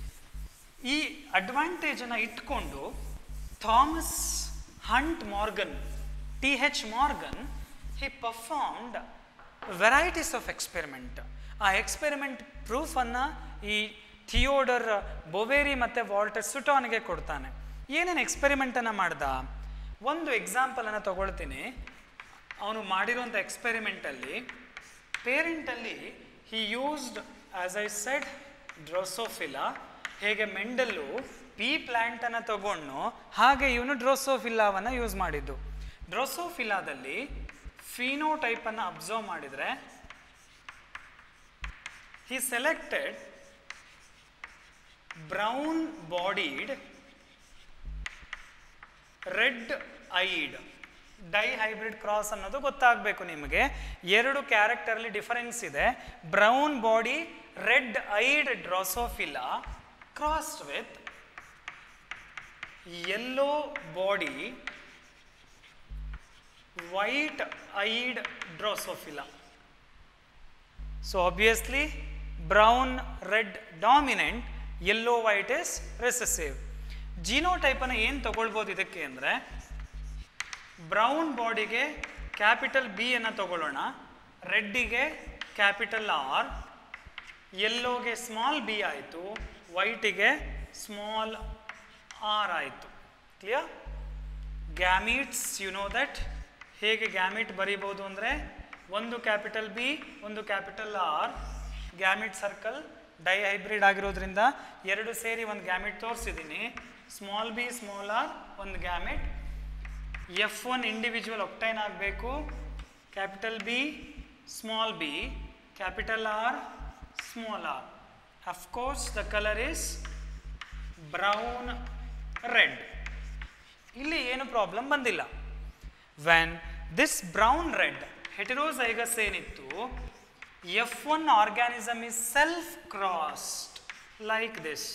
ಈ ಅಡ್ವಾಂಟೇಜನ್ನು ಇಟ್ಕೊಂಡು Thomas Hunt Morgan T H Morgan he performed varieties of experiment ಆ ಎಕ್ಸ್ಪೆರಿಮೆಂಟ್ ಪ್ರೂಫನ್ನು ಈ ಥಿಯೋಡರ್ ಬೊವೇರಿ ಮತ್ತು ವಾಲ್ಟರ್ ಸುಟಾನ್ಗೆ ಕೊಡ್ತಾನೆ ಏನೇನು ಎಕ್ಸ್ಪೆರಿಮೆಂಟನ್ನು ಮಾಡ್ದ ಒಂದು ಎಕ್ಸಾಂಪಲನ್ನು ತಗೊಳ್ತೀನಿ ಅವನು ಮಾಡಿರುವಂಥ ಎಕ್ಸ್ಪೆರಿಮೆಂಟಲ್ಲಿ ಪೇರೆಂಟಲ್ಲಿ he used as I said drosophila ಹೇಗೆ ಮೆಂಡಲ್ಲು ಪಿ ಪ್ಲ್ಯಾಂಟನ್ನು ತಗೊಂಡು ಹಾಗೆ ಇವನು ಡ್ರೋಸೋಫಿಲಾವನ್ನು ಯೂಸ್ ಮಾಡಿದ್ದು ಡ್ರೋಸೋಫಿಲಾದಲ್ಲಿ ಫಿನೋಟೈಪನ್ನು ಅಬ್ಸರ್ವ್ ಮಾಡಿದರೆ he selected brown bodied red eyed dihybrid cross ಅನ್ನೋದು ಗೊತ್ತಾಗಬೇಕು ನಿಮಗೆ ಎರಡು ಕ್ಯಾರೆಕ್ಟರ್ಲಿ ಡಿಫರೆನ್ಸ್ ಇದೆ brown body red eyed drosophila crossed with yellow body white eyed drosophila So obviously brown red dominant yellow white is recessive. ಜೀನೋಟೈಪನ್ನು ಏನು ತಗೊಳ್ಬೋದು ಇದಕ್ಕೆ ಅಂದರೆ ಬ್ರೌನ್ ಬಾಡಿಗೆ ಕ್ಯಾಪಿಟಲ್ ಬಿ ಅನ್ನು ತಗೊಳ್ಳೋಣ ರೆಡ್ಡಿಗೆ ಕ್ಯಾಪಿಟಲ್ ಆರ್ ಯೆಲ್ಲೋಗೆ ಸ್ಮಾಲ್ ಬಿ ಆಯಿತು ವೈಟಿಗೆ ಸ್ಮಾಲ್ ಆರ್ ಆಯಿತು clear gametes you know that ಹೇಗೆ ಗ್ಯಾಮಿಟ್ ಬರೀಬೋದು ಅಂದರೆ ಒಂದು ಕ್ಯಾಪಿಟಲ್ ಬಿ ಒಂದು capital R gamete circle dihybrid ಆಗಿರೋದ್ರಿಂದ ಎರಡು ಸೇರಿ ಒಂದು ಗ್ಯಾಮಿಟ್ ತೋರಿಸಿದ್ದೀನಿ ಸ್ಮಾಲ್ ಬಿ ಸ್ಮಾಲ್ ಆರ್ ಒಂದು gamete F one individual obtain ಆಗಬೇಕು capital B small B capital R small R of course the colour is brown red ಇಲ್ಲಿ ಏನು ಪ್ರಾಬ್ಲಮ್ ಬಂದಿಲ್ಲ when this brown red heterozygous ಏನಿತ್ತು F one organism is self crossed like this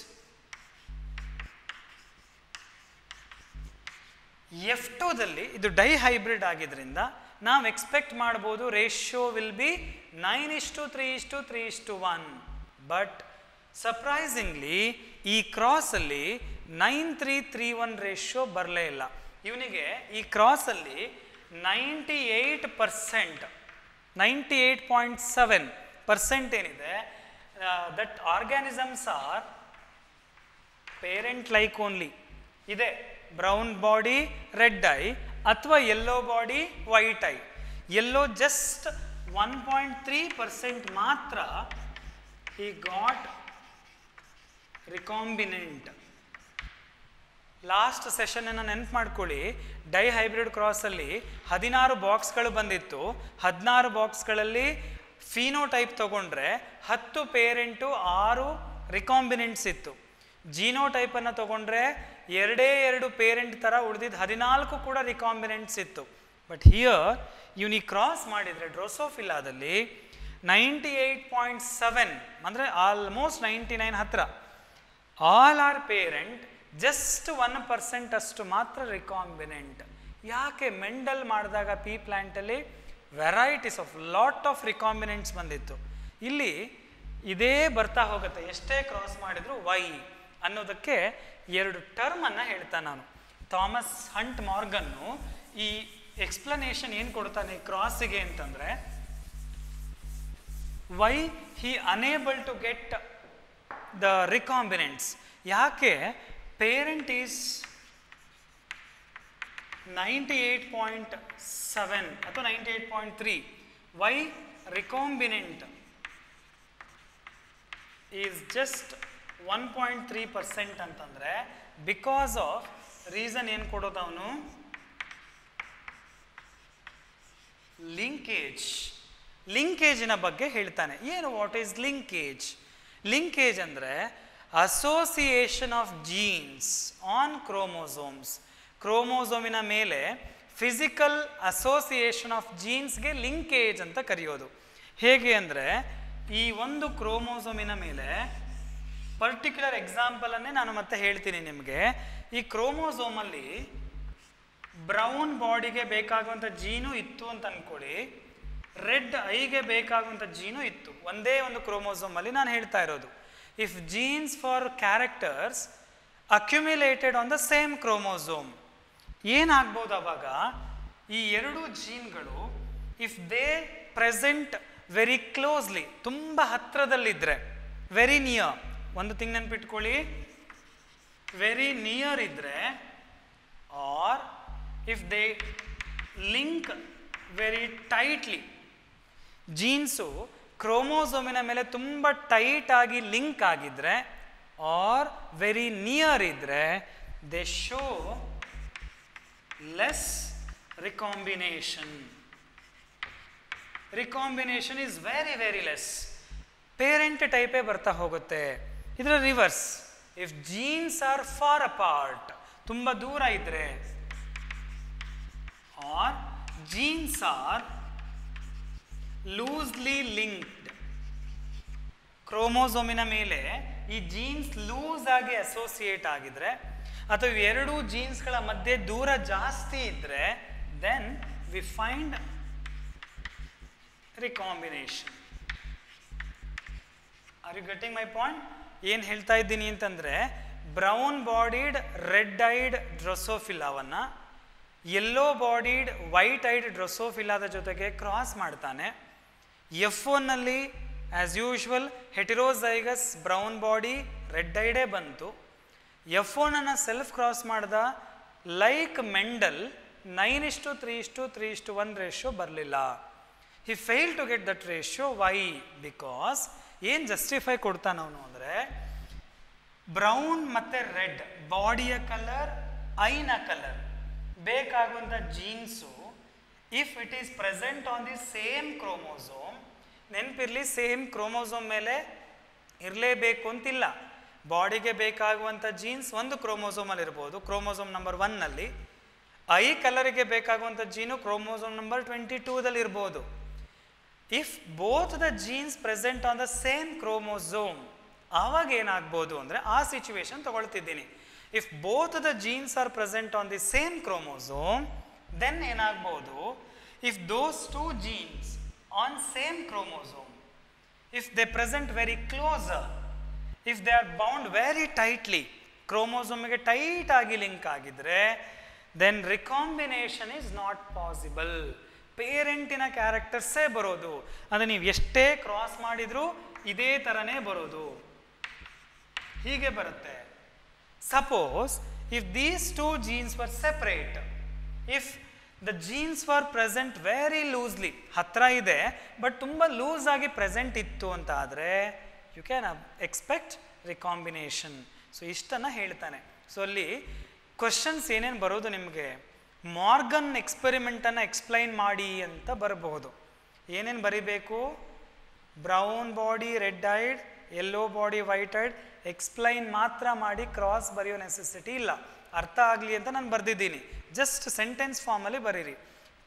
F ಟೂದಲ್ಲಿ ಇದು dihybrid ಆಗಿದ್ರಿಂದ ನಾವು expect ಮಾಡ್ಬೋದು ratio will be nine ಇಷ್ಟು ತ್ರೀ ಇಷ್ಟು ತ್ರೀ ಇಷ್ಟು ಒನ್ ಬಟ್ ಸರ್ಪ್ರೈಸಿಂಗ್ಲಿ ಈ ಕ್ರಾಸಲ್ಲಿ nine three three one ratio ಬರಲೇ ಇಲ್ಲ ಇವನಿಗೆ ಈ ಕ್ರಾಸಲ್ಲಿ ninety eight percent ninety eight point seven percent ಏನಿದೆ that organisms are parent like only ಇದೆ ಬ್ರೌನ್ ಬಾಡಿ ರೆಡ್ ಐ ಅಥವಾ yellow body white I yellow just one point three percent ಮಾತ್ರ ಈ ಗಾಟ್ ರಿಕಾಂಬಿನೆಂಟ್ ಲಾಸ್ಟ್ ಸೆಷನನ್ನು ನೆನ್ಪು ಮಾಡ್ಕೊಳ್ಳಿ dye hybrid ಕ್ರಾಸಲ್ಲಿ ಹದಿನಾರು ಬಾಕ್ಸ್ಗಳು ಬಂದಿತ್ತು ಹದಿನಾರು ಬಾಕ್ಸ್ಗಳಲ್ಲಿ ಫೀನೋಟೈಪ್ ತಗೊಂಡ್ರೆ ಹತ್ತು ಪೇರೆಂಟು ಆರು ರಿಕಾಂಬಿನೆಂಟ್ಸ್ ಇತ್ತು ಜೀನೋಟೈಪನ್ನು ತಗೊಂಡ್ರೆ ಎರಡೇ ಎರಡು ಪೇರೆಂಟ್ ಥರ ಉಳಿದಿದ್ದು ಹದಿನಾಲ್ಕು ಕೂಡ ರಿಕಾಂಬಿನೆಂಟ್ಸ್ ಇತ್ತು ಬಟ್ ಹಿಯರ್ ಇವನಿಗೆ ಕ್ರಾಸ್ ಮಾಡಿದರೆ ಡ್ರೋಸೋಫಿಲಾದಲ್ಲಿ ನೈಂಟಿ ಏಯ್ಟ್ ಪಾಯಿಂಟ್ ಸೆವೆನ್ ಅಂದರೆ ಆಲ್ಮೋಸ್ಟ್ ನೈಂಟಿ ನೈನ್ ಹತ್ರ all are parent just one percent ಅಷ್ಟು ಮಾತ್ರ ರಿಕಾಂಬಿನೆಂಟ್ ಯಾಕೆ ಮೆಂಡಲ್ ಮಾಡಿದಾಗ ಪಿ ಪ್ಲ್ಯಾಂಟಲ್ಲಿ varieties of lot of recombinants ಬಂದಿತ್ತು ಇಲ್ಲಿ ಇದೇ ಬರ್ತಾ ಹೋಗುತ್ತೆ ಎಷ್ಟೇ ಕ್ರಾಸ್ ಮಾಡಿದ್ರು ವೈ ಅನ್ನೋದಕ್ಕೆ ಎರಡು ಟರ್ಮನ್ನು ಹೇಳ್ತಾ ನಾನು ಥಾಮಸ್ ಹಂಟ್ ಮಾರ್ಗನ್ನು ಈ ಎಕ್ಸ್ಪ್ಲನೇಷನ್ ಏನು ಕೊಡ್ತಾನೆ ಕ್ರಾಸಿಗೆ ಅಂತಂದರೆ why he unable to get the recombinants ಯಾಕೆ parent is ninety eight point seven ಅಥವಾ ninety eight point three why recombinant is just one point three percent ಅಂತಂದರೆ ಬಿಕಾಸ್ ಆಫ್ ರೀಸನ್ ಏನು ಕೊಡೋದು ಅವನು ಲಿಂಕೇಜ್ ಲಿಂಕೇಜಿನ ಬಗ್ಗೆ ಹೇಳ್ತಾನೆ ಏನು ವಾಟ್ ಈಸ್ ಲಿಂಕೇಜ್ ಲಿಂಕೇಜ್ ಅಂದರೆ association of genes on chromosomes ಕ್ರೋಮೋಸೋಮಿನ ಮೇಲೆ ಫಿಸಿಕಲ್ ಅಸೋಸಿಯೇಷನ್ ಆಫ್ ಜೀನ್ಸ್ಗೆ ಲಿಂಕೇಜ್ ಅಂತ ಕರೆಯೋದು ಹೇಗೆ ಅಂದರೆ ಈ ಒಂದು ಕ್ರೋಮೋಸೋಮಿನ ಮೇಲೆ ಪರ್ಟಿಕ್ಯುಲರ್ ಎಕ್ಸಾಂಪಲನ್ನೇ ನಾನು ಮತ್ತೆ ಹೇಳ್ತೀನಿ ನಿಮಗೆ ಈ ಕ್ರೋಮೋಸೋಮಲ್ಲಿ ಬ್ರೌನ್ ಬಾಡಿಗೆ ಬೇಕಾಗುವಂಥ ಜೀನು ಇತ್ತು ಅಂತ ಅಂದ್ಕೊಳ್ಳಿ ರೆಡ್ ಐಗೆ ಬೇಕಾಗುವಂಥ ಜೀನು ಇತ್ತು ಒಂದೇ ಒಂದು ಕ್ರೋಮೋಸೋಮಲ್ಲಿ ನಾನು ಹೇಳ್ತಾ ಇರೋದು if genes for characters accumulated on the same chromosome ಏನಾಗ್ಬೋದು ಅವಾಗ ಈ ಎರಡು ಜೀನ್ಗಳು if they present very closely ತುಂಬ ಹತ್ರದಲ್ಲಿದ್ದರೆ ವೆರಿ ನಿಯರ್ ಒಂದು ತಿಂಗ್ ನೆನ್ಪಿಟ್ಕೊಳ್ಳಿ ವೆರಿ ನಿಯರ್ ಇದ್ದರೆ or if they link very tightly genes ಕ್ರೋಮೋಸೋಮಿನ ಮೇಲೆ ತುಂಬ ಟೈಟ್ ಆಗಿ ಲಿಂಕ್ ಆಗಿದ್ರೆ ಆರ್ ವೆರಿ ನಿಯರ್ ಇದ್ದರೆ they show less recombination recombination is very very less parent ಟೈಪೇ ಬರ್ತಾ ಹೋಗುತ್ತೆ ಇದರ reverse if genes are far apart ತುಂಬ ದೂರ ಇದ್ರೆ or genes are loosely linked ಕ್ರೋಮೋಸೋಮಿನ ಮೇಲೆ ಈ ಜೀನ್ಸ್ ಲೂಸ್ ಆಗಿ ಅಸೋಸಿಯೇಟ್ ಆಗಿದ್ರೆ ಅಥವಾ ಎರಡೂ ಜೀನ್ಸ್ಗಳ ಮಧ್ಯೆ ದೂರ ಜಾಸ್ತಿ ಇದ್ರೆ then we find recombination are you getting my point ಏನು ಹೇಳ್ತಾ ಇದ್ದೀನಿ ಅಂತಂದರೆ ಬ್ರೌನ್ ಬಾಡಿಡ್ ರೆಡ್ ಐಡ್ ಡ್ರೊಸೋಫಿಲಾವನ್ನು ಯೆಲ್ಲೋ ಬಾಡಿಡ್ ವೈಟ್ ಐಡ್ ಡ್ರೊಸೋಫಿಲಾದ ಜೊತೆಗೆ ಕ್ರಾಸ್ ಮಾಡ್ತಾನೆ ಎಫ್ ಒನ್ನಲ್ಲಿ as usual heterozygous brown body red ಐಡೇ ಬಂತು ಎಫ್ ಒನನ್ನು ಸೆಲ್ಫ್ ಕ್ರಾಸ್ ಮಾಡ್ದ ಲೈಕ್ ಮೆಂಡಲ್ ನೈನ್ ಇಷ್ಟು ತ್ರೀ ಇಷ್ಟು ತ್ರೀ ಇಷ್ಟು ಒನ್ ರೇಷಿಯೋ ಬರಲಿಲ್ಲ he fail to get that ratio why because ಏನು ಜಸ್ಟಿಫೈ ಕೊಡ್ತಾನ ಅವನು ಅಂದರೆ ಬ್ರೌನ್ ಮತ್ತು ರೆಡ್ ಬಾಡಿಯ ಕಲರ್ ಐನ ಕಲರ್ ಬೇಕಾಗುವಂಥ genes if it is present on the same chromosome ನೆನಪಿರಲಿ ಸೇಮ್ ಕ್ರೋಮೋಸೋಮ್ ಮೇಲೆ ಇರಲೇಬೇಕು ಅಂತಿಲ್ಲ ಬಾಡಿಗೆ ಬೇಕಾಗುವಂಥ ಜೀನ್ಸ್ ಒಂದು ಕ್ರೋಮೋಸೋಮಲ್ಲಿ ಇರ್ಬೋದು ಕ್ರೋಮೋಸೋಮ್ ನಂಬರ್ ಒನ್ನಲ್ಲಿ ಐ ಕಲರಿಗೆ ಬೇಕಾಗುವಂಥ ಜೀನು ಕ್ರೋಮೋಸೋಮ್ ನಂಬರ್ ಟ್ವೆಂಟಿ ಟೂದಲ್ಲಿ ಇರ್ಬೋದು if both the genes present on the same chromosome ಆವಾಗ ಏನಾಗ್ಬೋದು ಅಂದರೆ ಆ ಸಿಚುವೇಶನ್ ತಗೊಳ್ತಿದ್ದೀನಿ if both the genes are present on the same chromosome then ಏನಾಗ್ಬೋದು if those two jeans on same chromosome if they present very closer if they are bound very tightly ಕ್ರೋಮೋಸೋಮಿಗೆ tight ಆಗಿ link ಆಗಿದ್ರೆ then recombination is not possible ಪೇರೆಂಟಿನ ಕ್ಯಾರೆಕ್ಟರ್ಸೇ ಬರೋದು ಅಂದರೆ ನೀವು ಎಷ್ಟೇ ಕ್ರಾಸ್ ಮಾಡಿದರೂ ಇದೇ ಥರನೇ ಬರೋದು ಹೀಗೆ ಬರುತ್ತೆ suppose if these two genes were separate if the genes were present very loosely ಹತ್ರ ಇದೆ ಬಟ್ ತುಂಬ ಲೂಸ್ ಆಗಿ ಪ್ರೆಸೆಂಟ್ ಇತ್ತು ಅಂತ ಆದರೆ you can expect recombination so ಇಷ್ಟನ್ನು ಹೇಳ್ತಾನೆ ಸೊ ಅಲ್ಲಿ ಕ್ವಶನ್ಸ್ ಏನೇನು ಬರೋದು ನಿಮಗೆ ಮಾರ್ಗನ್ ಎಕ್ಸ್ಪೆರಿಮೆಂಟನ್ನು ಎಕ್ಸ್ಪ್ಲೈನ್ ಮಾಡಿ ಅಂತ ಬರಬಹುದು ಏನೇನು ಬರಿಬೇಕು brown body red eyed yellow body white eyed explain ಮಾತ್ರ ಮಾಡಿ ಕ್ರಾಸ್ ಬರೆಯೋ ನೆಸೆಸಿಟಿ ಇಲ್ಲ ಅರ್ಥ ಆಗಲಿ ಅಂತ ನಾನು ಬರೆದಿದ್ದೀನಿ ಜಸ್ಟ್ ಸೆಂಟೆನ್ಸ್ ಫಾರ್ಮಲ್ಲಿ ಬರೀರಿ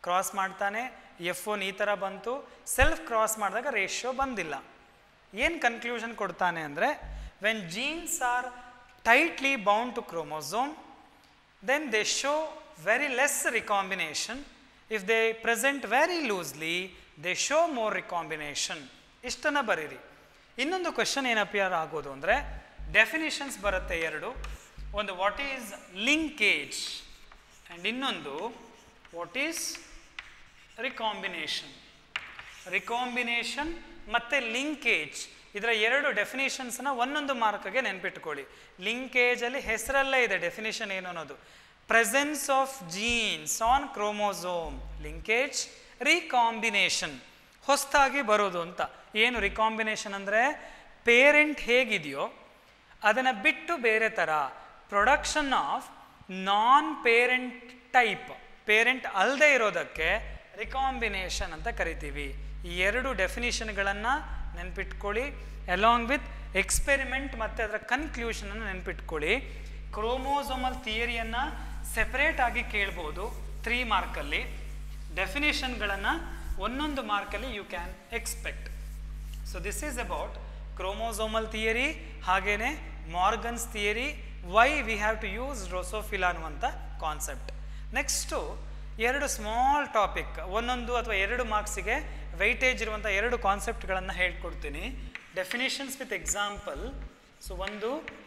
ಕ್ರಾಸ್ ಮಾಡ್ತಾನೆ ಎಫ್ ಒನ್ ಈ ಥರ ಬಂತು ಸೆಲ್ಫ್ ಕ್ರಾಸ್ ಮಾಡಿದಾಗ ರೇಷಿಯೋ ಬಂದಿಲ್ಲ ಏನು ಕನ್ಕ್ಲೂಷನ್ ಕೊಡ್ತಾನೆ ಅಂದರೆ when genes are tightly bound to chromosome then they show very less recombination. If they present very loosely, they show more recombination. ಇಷ್ಟನ್ನು ಬರೀರಿ ಇನ್ನೊಂದು ಕ್ವಶನ್ ಏನು ಅಪಿಯರ್ ಆಗೋದು ಅಂದರೆ ಡೆಫಿನಿಷನ್ಸ್ ಬರುತ್ತೆ ಎರಡು ಒಂದು ವಾಟ್ ಈಸ್ ಲಿಂಕೇಜ್ ಆ್ಯಂಡ್ ಇನ್ನೊಂದು ವಾಟ್ ಈಸ್ ರಿಕಾಂಬಿನೇಷನ್ ರಿಕಾಂಬಿನೇಷನ್ ಮತ್ತು ಲಿಂಕೇಜ್ ಇದರ ಎರಡು ಡೆಫಿನೇಷನ್ಸ್ನ ಒಂದೊಂದು ಮಾರ್ಕ್ಗೆ ನೆನ್ಪಿಟ್ಕೊಳ್ಳಿ ಲಿಂಕೇಜಲ್ಲಿ ಹೆಸರಲ್ಲೇ ಇದೆ ಡೆಫಿನೇಷನ್ ಏನು ಅನ್ನೋದು presence of genes on chromosome linkage recombination ಹೊಸದಾಗಿ ಬರೋದು ಅಂತ ಏನು ರಿಕಾಂಬಿನೇಷನ್ ಅಂದರೆ ಪೇರೆಂಟ್ ಹೇಗಿದೆಯೋ ಅದನ್ನು ಬಿಟ್ಟು ಬೇರೆ ಥರ production of non parent type parent ಅಲ್ಲದೆ ಇರೋದಕ್ಕೆ ರಿಕಾಂಬಿನೇಷನ್ ಅಂತ ಕರಿತೀವಿ ಈ ಎರಡು ಡೆಫಿನಿಷನ್ಗಳನ್ನು ನೆನ್ಪಿಟ್ಕೊಳ್ಳಿ ಅಲಾಂಗ್ ವಿತ್ ಎಕ್ಸ್ಪೆರಿಮೆಂಟ್ ಮತ್ತು ಅದರ ಕನ್ಕ್ಲೂಷನನ್ನು ನೆನ್ಪಿಟ್ಕೊಳ್ಳಿ ಕ್ರೋಮೋಸೋಮಲ್ ಥಿಯರಿಯನ್ನು ಸೆಪರೇಟ್ ಆಗಿ ಕೇಳ್ಬೋದು ತ್ರೀ ಮಾರ್ಕಲ್ಲಿ ಡೆಫಿನೇಷನ್ಗಳನ್ನು ಒಂದೊಂದು ಮಾರ್ಕಲ್ಲಿ you can expect so this is about chromosomal theory ಹಾಗೇನೆ Morgan's theory why we have to use Drosophila ಅನ್ನುವಂಥ ಕಾನ್ಸೆಪ್ಟ್ ನೆಕ್ಸ್ಟು ಎರಡು ಸ್ಮಾಲ್ ಟಾಪಿಕ್ ಒಂದೊಂದು ಅಥವಾ ಎರಡು ಮಾರ್ಕ್ಸಿಗೆ ವೈಟೇಜ್ ಇರುವಂಥ ಎರಡು ಕಾನ್ಸೆಪ್ಟ್ಗಳನ್ನು ಹೇಳ್ಕೊಡ್ತೀನಿ ಡೆಫಿನೇಷನ್ಸ್ ವಿತ್ ಎಕ್ಸಾಂಪಲ್ ಸೊ ಒಂದು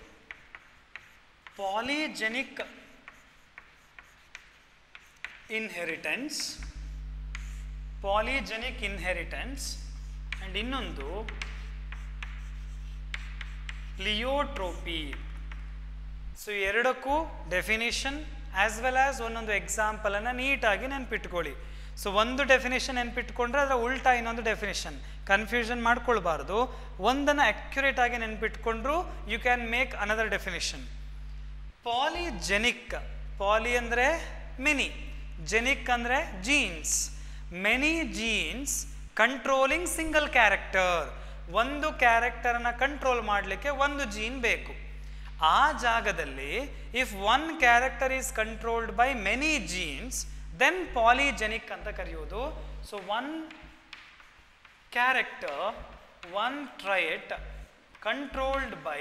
polygenic inheritance polygenic inheritance and ಇನ್ನೊಂದು ಲಿಯೋಟ್ರೋಪಿ ಸೊ ಎರಡಕ್ಕೂ ಡೆಫಿನಿಷನ್ ಆಸ್ ವೆಲ್ ಆಸ್ ಒಂದೊಂದು ಎಕ್ಸಾಂಪಲನ್ನು ನೀಟಾಗಿ ನೆನ್ಪಿಟ್ಕೊಳ್ಳಿ ಸೊ ಒಂದು ಡೆಫಿನೇಷನ್ ನೆನ್ಪಿಟ್ಕೊಂಡ್ರೆ ಅದರ ಉಲ್ಟಾ ಇನ್ನೊಂದು ಡೆಫಿನೇಷನ್ ಕನ್ಫ್ಯೂಷನ್ ಮಾಡ್ಕೊಳ್ಬಾರ್ದು ಒಂದನ್ನು ಅಕ್ಯುರೇಟ್ ಆಗಿ ನೆನ್ಪಿಟ್ಕೊಂಡ್ರು you can make another definition polygenic poly ಅಂದರೆ ಮೆನಿ ಜೆನಿಕ್ ಅಂದರೆ genes many genes controlling single character ಒಂದು ಕ್ಯಾರೆಕ್ಟರನ್ನು ಕಂಟ್ರೋಲ್ ಮಾಡಲಿಕ್ಕೆ ಒಂದು ಜೀನ್ ಬೇಕು ಆ ಜಾಗದಲ್ಲಿ if one character is controlled by many genes then polygenic ಅಂತ ಕರೆಯೋದು so one character one trait controlled by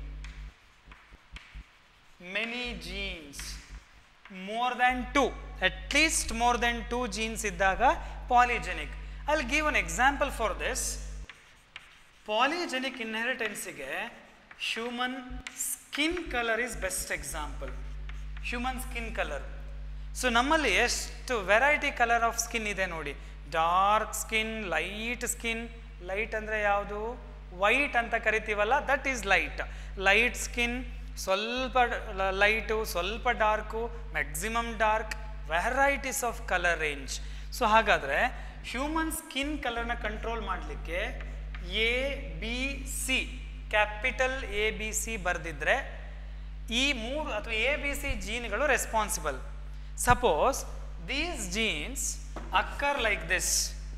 many genes more than two at least more than two genes ಇದ್ದಾಗ ಪಾಲಿಜೆನಿಕ್ ಅಲ್ಲಿ give an example for this polygenic ಇನ್ಹೆರಿಟೆನ್ಸಿಗೆ human skin colour is best example human skin colour so ನಮ್ಮಲ್ಲಿ ಎಷ್ಟು variety colour of skin ಇದೆ ನೋಡಿ dark skin light skin light ಅಂದರೆ ಯಾವುದು white ಅಂತ ಕರಿತೀವಲ್ಲ that is light light skin ಸ್ವಲ್ಪ light ಸ್ವಲ್ಪ dark maximum dark varieties of colour range so ಹಾಗಾದರೆ ಹ್ಯೂಮನ್ ಸ್ಕಿನ್ ಕಲರ್ನ ಕಂಟ್ರೋಲ್ ಮಾಡಲಿಕ್ಕೆ A B C capital A B C ಬರೆದಿದ್ರೆ ಈ ಮೂರು ಅಥವಾ ಎ ಬಿ ಸಿ ಜೀನ್ಗಳು responsible suppose these jeans ಅಕ್ಕರ್ like this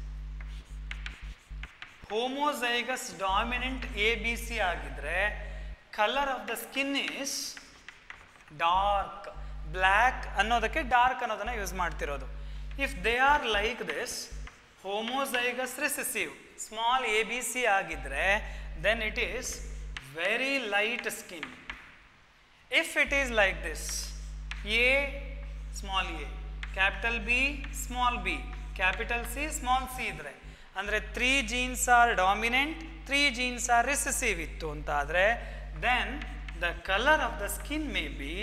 homozygous dominant A B C ಆಗಿದ್ರೆ colour of the skin is dark black ಅನ್ನೋದಕ್ಕೆ dark ಅನ್ನೋದನ್ನು ಯೂಸ್ ಮಾಡ್ತಿರೋದು if they are like this homozygous recessive small A B C ಆಗಿದ್ರೆ then it is very light skin if it is like this A small A capital B small B capital C small C ಇದ್ರೆ ಅಂದರೆ three genes are dominant three genes are recessive ಇತ್ತು ಅಂತ ಆದರೆ then the colour of the skin may be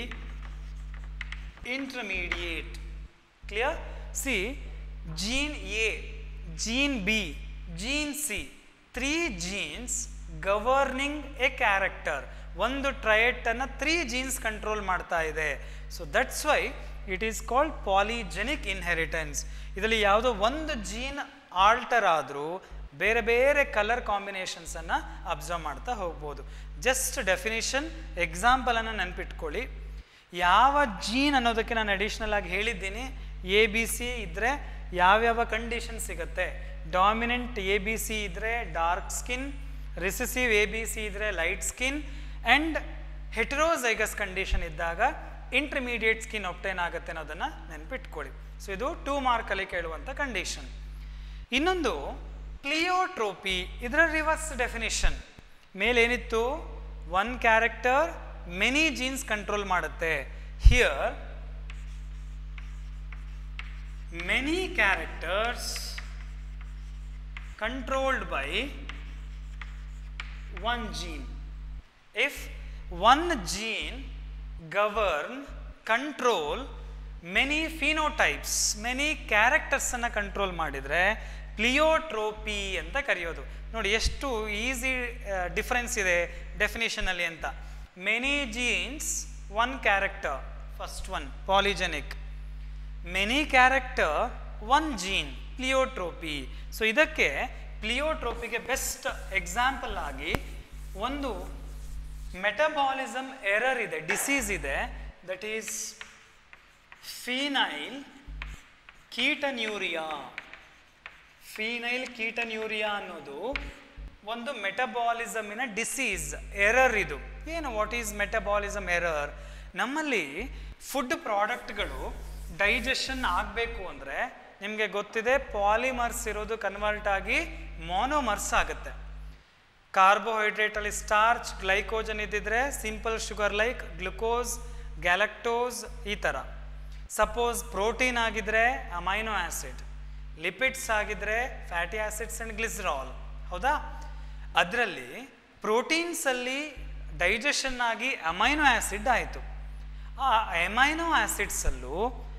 intermediate clear see gene a gene b gene c three genes governing a character ಒಂದು ಟ್ರಯಟ್ ಅನ್ನ three jeans control ಮಾಡ್ತಾ ಇದೆ so that's why it is called polygenic inheritance ಇದರಲ್ಲಿ ಯಾವುದೋ ಒಂದು gene alter ಆದರೂ ಬೇರೆ ಬೇರೆ ಕಲರ್ ಕಾಂಬಿನೇಷನ್ಸನ್ನು ಅಬ್ಸರ್ವ್ ಮಾಡ್ತಾ ಹೋಗ್ಬೋದು ಜಸ್ಟ್ ಡೆಫಿನೇಷನ್ ಎಕ್ಸಾಂಪಲನ್ನು ನೆನ್ಪಿಟ್ಕೊಳ್ಳಿ ಯಾವ ಜೀನ್ ಅನ್ನೋದಕ್ಕೆ ನಾನು ಅಡಿಷ್ನಲ್ ಆಗಿ ಹೇಳಿದ್ದೀನಿ ಎ ಬಿ ಸಿ ಇದ್ದರೆ ಯಾವ್ಯಾವ ಕಂಡೀಷನ್ ಸಿಗುತ್ತೆ ಡಾಮಿನೆಂಟ್ ಎ ಬಿ ಸಿ ಇದ್ದರೆ dark skin recessive A B C ಇದ್ದರೆ light skin and heterozygous condition ಇದ್ದಾಗ ಇಂಟರ್ಮೀಡಿಯೇಟ್ ಸ್ಕಿನ್ ಒಪ್ಟೈನ್ ಆಗುತ್ತೆ ಅನ್ನೋದನ್ನು ನೆನ್ಪಿಟ್ಕೊಳ್ಳಿ ಸೊ ಇದು ಟೂ ಮಾರ್ಕಲ್ಲಿ ಕೇಳುವಂಥ ಕಂಡೀಷನ್ ಇನ್ನೊಂದು ಪ್ಲಿಯೋಟ್ರೋಪಿ ಇದರ ರಿವರ್ಸ್ ಡೆಫಿನಿಷನ್ ಮೇಲೇನಿತ್ತು one character many genes control ಮಾಡುತ್ತೆ here many characters controlled by one gene. If one gene govern, control many phenotypes, many characters ಅನ್ನು ಕಂಟ್ರೋಲ್ ಮಾಡಿದರೆ ಪ್ಲಿಯೋಟ್ರೋಪಿ ಅಂತ ಕರೆಯೋದು ನೋಡಿ ಎಷ್ಟು ಈಸಿ ಡಿಫ್ರೆನ್ಸ್ ಇದೆ ಡೆಫಿನೇಷನಲ್ಲಿ ಅಂತ many genes one character first one polygenic many character one gene pleiotropy so ಇದಕ್ಕೆ ಪ್ಲಿಯೋಟ್ರೋಪಿಗೆ ಬೆಸ್ಟ್ ಎಕ್ಸಾಂಪಲ್ ಆಗಿ ಒಂದು ಮೆಟಬಾಲಿಸಮ್ ಎರರ್ ಇದೆ ಡಿಸೀಸ್ ಇದೆ that is phenylketonuria phenylketonuria ಅನ್ನೋದು ಒಂದು ಮೆಟಬಾಲಿಸಮಿನ ಡಿಸೀಸ್ ಎರರ್ ಇದು ಏನು ವಾಟ್ ಈಸ್ ಮೆಟಬಾಲಿಸಮ್ ಎರರ್ ನಮ್ಮಲ್ಲಿ ಫುಡ್ ಪ್ರಾಡಕ್ಟ್ಗಳು ಡೈಜೆಷನ್ ಆಗಬೇಕು ಅಂದರೆ ನಿಮಗೆ ಗೊತ್ತಿದೆ ಪಾಲಿಮರ್ಸ್ ಇರೋದು ಕನ್ವರ್ಟ್ ಆಗಿ ಮೋನೋಮರ್ಸ್ ಆಗುತ್ತೆ ಕಾರ್ಬೋಹೈಡ್ರೇಟಲ್ಲಿ ಸ್ಟಾರ್ಚ್ ಗ್ಲೈಕೋಜನ್ ಇದ್ದಿದ್ರೆ simple sugar like glucose galactose ಈ ಥರ ಸಪೋಸ್ ಪ್ರೋಟೀನ್ ಆಗಿದ್ರೆ ಅಮೈನೋ ಆ್ಯಸಿಡ್ ಲಿಪಿಡ್ಸ್ ಆಗಿದ್ರೆ ಫ್ಯಾಟಿ ಆ್ಯಸಿಡ್ಸ್ ಆ್ಯಂಡ್ ಗ್ಲಿಸರಾಲ್ ಹೌದಾ ಅದರಲ್ಲಿ ಪ್ರೋಟೀನ್ಸಲ್ಲಿ ಡೈಜೆಷನ್ ಆಗಿ ಅಮೈನೋ ಆ್ಯಸಿಡ್ ಆಯಿತು ಆ ಎಮೈನೋ ಆ್ಯಸಿಡ್ಸಲ್ಲೂ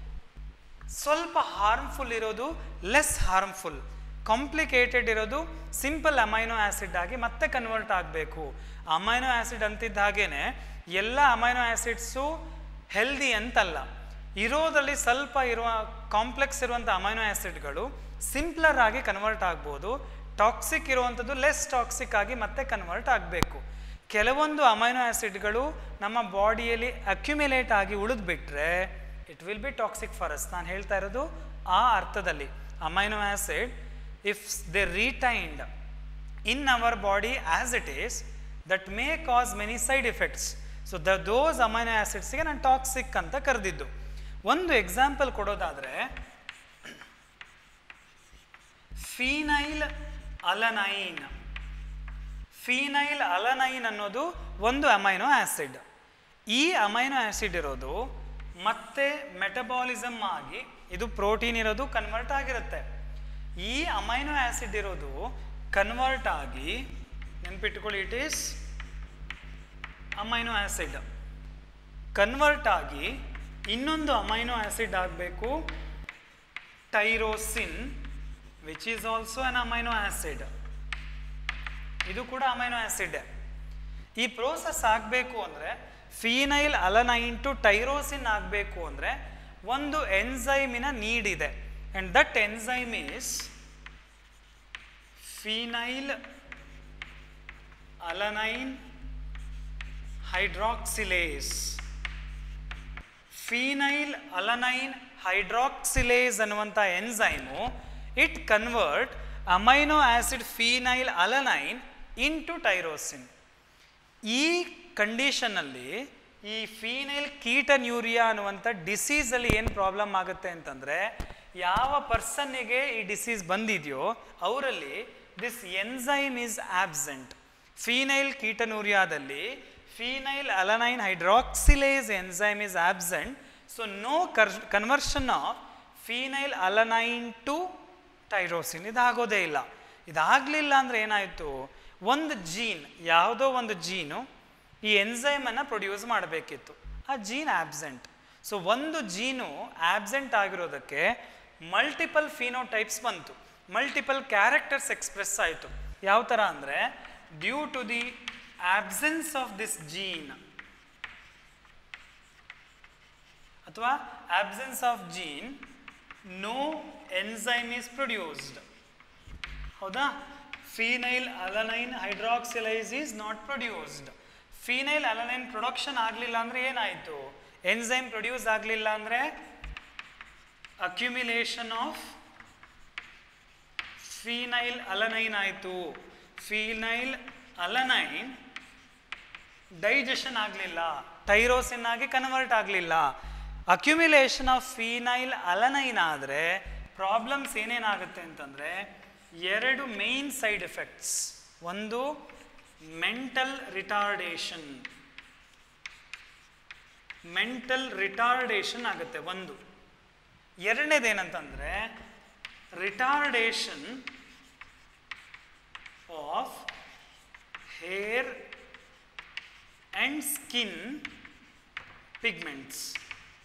ಸ್ವಲ್ಪ ಹಾರ್ಮ್ಫುಲ್ ಇರೋದು ಲೆಸ್ ಹಾರ್ಮ್ಫುಲ್ ಕಾಂಪ್ಲಿಕೇಟೆಡ್ ಇರೋದು ಸಿಂಪಲ್ ಅಮೈನೋ ಆ್ಯಸಿಡ್ ಆಗಿ ಮತ್ತೆ ಕನ್ವರ್ಟ್ ಆಗಬೇಕು ಅಮೈನೋ ಆ್ಯಸಿಡ್ ಅಂತಿದ್ದ ಹಾಗೇನೆ ಎಲ್ಲ ಅಮೈನೋ ಆ್ಯಸಿಡ್ಸು ಹೆಲ್ದಿ ಅಂತಲ್ಲ ಇರೋದ್ರಲ್ಲಿ ಸ್ವಲ್ಪ ಇರುವ ಕಾಂಪ್ಲೆಕ್ಸ್ ಇರುವಂಥ ಅಮೈನೋ ಆ್ಯಸಿಡ್ಗಳು ಸಿಂಪ್ಲರ್ ಆಗಿ ಕನ್ವರ್ಟ್ ಆಗ್ಬೋದು ಟಾಕ್ಸಿಕ್ ಇರುವಂಥದ್ದು ಲೆಸ್ ಟಾಕ್ಸಿಕ್ ಆಗಿ ಮತ್ತೆ ಕನ್ವರ್ಟ್ ಆಗಬೇಕು ಕೆಲವೊಂದು ಅಮೈನೋ ಆ್ಯಸಿಡ್ಗಳು ನಮ್ಮ ಬಾಡಿಯಲ್ಲಿ ಅಕ್ಯುಮಿಲೇಟ್ ಆಗಿ ಉಳಿದ್ಬಿಟ್ರೆ it will be toxic for us ನಾನು ಹೇಳ್ತಾ ಇರೋದು ಆ ಅರ್ಥದಲ್ಲಿ amino acid if they retained in our body as it is that may cause many side effects so the those amino ಆ್ಯಸಿಡ್ಸ್ಗೆ ನಾನು ಟಾಕ್ಸಿಕ್ ಅಂತ ಕರೆದಿದ್ದು ಒಂದು ಎಕ್ಸಾಂಪಲ್ ಕೊಡೋದಾದರೆ ಫೀನೈಲ್ ಅಲನೈನ್ ಫೀನೈಲ್ ಅಲನೈನ್ ಅನ್ನೋದು ಒಂದು ಅಮೈನೋ ಆ್ಯಸಿಡ್ ಈ ಅಮೈನೋ ಆ್ಯಸಿಡ್ ಇರೋದು ಮತ್ತೆ ಮೆಟಬಾಲಿಸಮ್ ಆಗಿ ಇದು ಪ್ರೋಟೀನ್ ಇರೋದು ಕನ್ವರ್ಟ್ ಆಗಿರುತ್ತೆ ಈ ಅಮೈನೋ ಆ್ಯಸಿಡ್ ಇರೋದು ಕನ್ವರ್ಟ್ ಆಗಿ ನೆನ್ಪಿಟ್ಕೊಳ್ಳಿ it is amino acid convert ಆಗಿ ಇನ್ನೊಂದು ಅಮೈನೋ ಆ್ಯಸಿಡ್ ಆಗಬೇಕು tyrosine which is also an amino acid ಇದು ಕೂಡ ಅಮೈನೋ ಆ್ಯಸಿಡ್ ಈ ಪ್ರೋಸೆಸ್ ಆಗಬೇಕು ಅಂದರೆ ಫೀನೈಲ್ ಅಲನೈನ್ ಟು ಟೈರೋಸಿನ್ ಆಗಬೇಕು ಅಂದರೆ ಒಂದು ಎನ್ಸೈಮಿನ ನೀಡ್ ಇದೆ and that enzyme is phenylalanine hydroxylase phenylalanine hydroxylase ಅನ್ನುವಂಥ enzyme it convert amino acid phenylalanine into tyrosine ಈ ಕಂಡೀಷನಲ್ಲಿ ಈ ಫೀನೈಲ್ ಕೀಟನ್ಯೂರಿಯಾ ಅನ್ನುವಂಥ ಡಿಸೀಸಲ್ಲಿ ಏನು ಪ್ರಾಬ್ಲಮ್ ಆಗುತ್ತೆ ಅಂತಂದರೆ ಯಾವ ಪರ್ಸನ್ನಿಗೆ ಈ ಡಿಸೀಸ್ ಬಂದಿದೆಯೋ ಅವರಲ್ಲಿ ದಿಸ್ ಎನ್ಸೈಮ್ ಈಸ್ ಆಬ್ಸೆಂಟ್ ಫೀನೈಲ್ ಕೀಟನೂರಿಯಾದಲ್ಲಿ phenylalanine hydroxylase enzyme is absent so no ಕರ್ conversion of phenylalanine to tyrosine ಇದಾಗೋದೇ ಇಲ್ಲ ಇದಾಗಲಿಲ್ಲ ಅಂದರೆ ಏನಾಯಿತು ಒಂದು ಜೀನ್ ಯಾವುದೋ ಒಂದು ಜೀನು ಈ ಎನ್ಸೈಮನ್ನು ಪ್ರೊಡ್ಯೂಸ್ ಮಾಡಬೇಕಿತ್ತು ಆ ಜೀನ್ ಆಬ್ಸೆಂಟ್ ಸೊ ಒಂದು ಜೀನು ಆಬ್ಸೆಂಟ್ ಆಗಿರೋದಕ್ಕೆ ಮಲ್ಟಿಪಲ್ ಫಿನೋಟೈಪ್ಸ್ ಬಂತು ಮಲ್ಟಿಪಲ್ ಕ್ಯಾರೆಕ್ಟರ್ಸ್ ಎಕ್ಸ್ಪ್ರೆಸ್ ಆಯಿತು ಯಾವ ಥರ ಅಂದರೆ due to the absence of this gene ಅಥವಾ absence of gene no enzyme is produced ಹೌದಾ phenylalanine hydroxylase is not produced phenylalanine production ಆಗಲಿಲ್ಲ ಅಂದರೆ ಏನಾಯಿತು ಎನ್ಸೈಮ್ ಪ್ರೊಡ್ಯೂಸ್ ಆಗಲಿಲ್ಲ ಅಂದರೆ ಅಕ್ಯುಮಿಲೇಷನ್ ಆಫ್ ಫೀನೈಲ್ ಅಲನೈನ್ ಆಯಿತು ಫೀನೈಲ್ ಅಲನೈನ್ ಡೈಜೆಷನ್ ಆಗಲಿಲ್ಲ tyrosine ಆಗಿ ಕನ್ವರ್ಟ್ ಆಗಲಿಲ್ಲ ಅಕ್ಯುಮಿಲೇಷನ್ ಆಫ್ ಫೀನೈಲ್ ಅಲನೈನ್ ಆದರೆ ಪ್ರಾಬ್ಲಮ್ಸ್ ಏನೇನಾಗುತ್ತೆ ಅಂತಂದರೆ ಎರಡು ಮೇನ್ ಸೈಡ್ ಎಫೆಕ್ಟ್ಸ್ ಒಂದು ಮೆಂಟಲ್ ರಿಟಾರ್ಡೇಷನ್ ಮೆಂಟಲ್ ರಿಟಾರ್ಡೇಷನ್ ಆಗುತ್ತೆ ಒಂದು ಎರಡನೇದೇನಂತಂದರೆ retardation of hair and skin pigments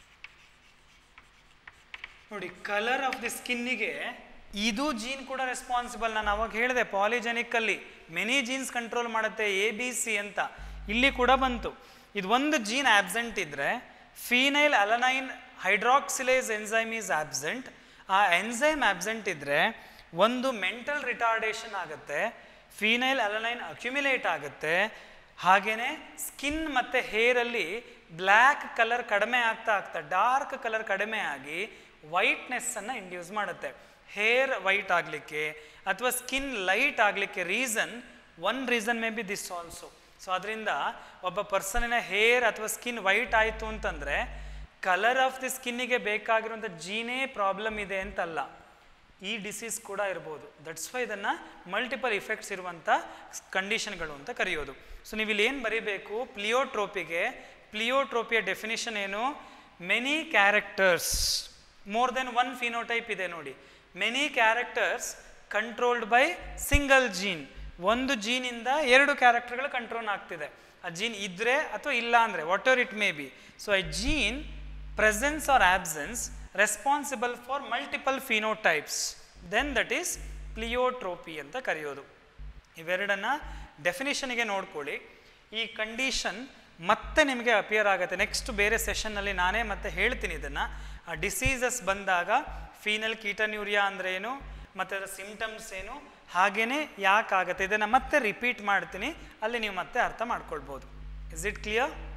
ನೋಡಿ ಕಲರ್ ಆಫ್ ದಿ ಸ್ಕಿನ್ನಿಗೆ ಇದು ಜೀನ್ ಕೂಡ ರೆಸ್ಪಾನ್ಸಿಬಲ್ ನಾನು ಅವಾಗ ಹೇಳಿದೆ ಪಾಲಿಜೆನಿಕ್ಕಲ್ಲಿ ಮೆನಿ ಜೀನ್ಸ್ ಕಂಟ್ರೋಲ್ ಮಾಡುತ್ತೆ ಎ ಬಿ ಸಿ ಅಂತ ಇಲ್ಲಿ ಕೂಡ ಬಂತು ಇದು ಒಂದು ಜೀನ್ ಆಬ್ಸೆಂಟ್ ಇದ್ದರೆ phenylalanine hydroxylase enzyme is absent ಆ ಎನ್ಸೈಮ್ ಆಬ್ಸೆಂಟ್ ಇದ್ದರೆ ಒಂದು ಮೆಂಟಲ್ ರಿಟಾರ್ಡೇಷನ್ ಆಗುತ್ತೆ ಫೀನೈಲ್ ಅಲನೈನ್ ಅಕ್ಯುಮಿಲೇಟ್ ಆಗುತ್ತೆ ಹಾಗೆಯೇ ಸ್ಕಿನ್ ಮತ್ತು ಹೇರಲ್ಲಿ ಬ್ಲ್ಯಾಕ್ ಕಲರ್ ಕಡಿಮೆ ಆಗ್ತಾ ಆಗ್ತಾ ಡಾರ್ಕ್ ಕಲರ್ ಕಡಿಮೆ ಆಗಿ ವೈಟ್ನೆಸ್ಸನ್ನು ಇಂಡ್ಯೂಸ್ ಮಾಡುತ್ತೆ ಹೇರ್ ವೈಟ್ ಆಗಲಿಕ್ಕೆ ಅಥವಾ ಸ್ಕಿನ್ ಲೈಟ್ ಆಗಲಿಕ್ಕೆ reason one reason may be this also so ಅದರಿಂದ ಒಬ್ಬ ಪರ್ಸನಿನ ಹೇರ್ ಅಥವಾ ಸ್ಕಿನ್ ವೈಟ್ ಆಯಿತು ಅಂತಂದರೆ ಕಲರ್ ಆಫ್ ದಿ ಸ್ಕಿನ್ನಿಗೆ ಬೇಕಾಗಿರುವಂಥ ಜೀನೇ ಪ್ರಾಬ್ಲಮ್ ಇದೆ ಅಂತಲ್ಲ ಈ ಡಿಸೀಸ್ ಕೂಡ ಇರ್ಬೋದು ದಟ್ಸ್ ವೈ ಇದನ್ನು ಮಲ್ಟಿಪಲ್ ಇಫೆಕ್ಟ್ಸ್ ಇರುವಂಥ ಕಂಡೀಷನ್ಗಳು ಅಂತ ಕರೆಯೋದು ಸೊ ನೀವು ಇಲ್ಲಿ ಏನು ಬರೀಬೇಕು ಪ್ಲಿಯೋಟ್ರೋಪಿಗೆ ಪ್ಲಿಯೋಟ್ರೋಪಿಯ ಡೆಫಿನಿಷನ್ ಏನು many characters more than one phenotype ಇದೆ ನೋಡಿ many characters controlled by single gene ಒಂದು ಜೀನಿಂದ ಎರಡು ಕ್ಯಾರೆಕ್ಟರ್ಗಳು ಕಂಟ್ರೋಲ್ ಆಗ್ತಿದೆ ಆ ಜೀನ್ ಇದ್ದರೆ ಅಥವಾ ಇಲ್ಲ ಅಂದರೆ whatever it may be so I gene presence or absence responsible for multiple phenotypes then that is pleiotropy ಅಂತ ಕರೆಯೋದು ಇವೆರಡನ್ನ ಡೆಫಿನಿಷನ್ಗೆ ನೋಡ್ಕೊಳ್ಳಿ ಈ ಕಂಡೀಷನ್ ಮತ್ತೆ ನಿಮಗೆ ಅಪಿಯರ್ ಆಗುತ್ತೆ ನೆಕ್ಸ್ಟ್ ಬೇರೆ ಸೆಷನ್ನಲ್ಲಿ ನಾನೇ ಮತ್ತೆ ಹೇಳ್ತೀನಿ ಇದನ್ನು ಆ ಡಿಸೀಸಸ್ ಬಂದಾಗ ಫೀನಲ್ ಕೀಟನ್ಯೂರಿಯಾ ಅಂದರೆ ಏನು ಮತ್ತು ಅದರ ಸಿಂಟಮ್ಸ್ ಏನು ಹಾಗೆಯೇ ಯಾಕಾಗತ್ತೆ ಇದನ್ನು ಮತ್ತೆ ರಿಪೀಟ್ ಮಾಡ್ತೀನಿ ಅಲ್ಲಿ ನೀವು ಮತ್ತೆ ಅರ್ಥ ಮಾಡ್ಕೊಳ್ಬೋದು ಇಸ್ ಇಟ್ ಕ್ಲಿಯರ್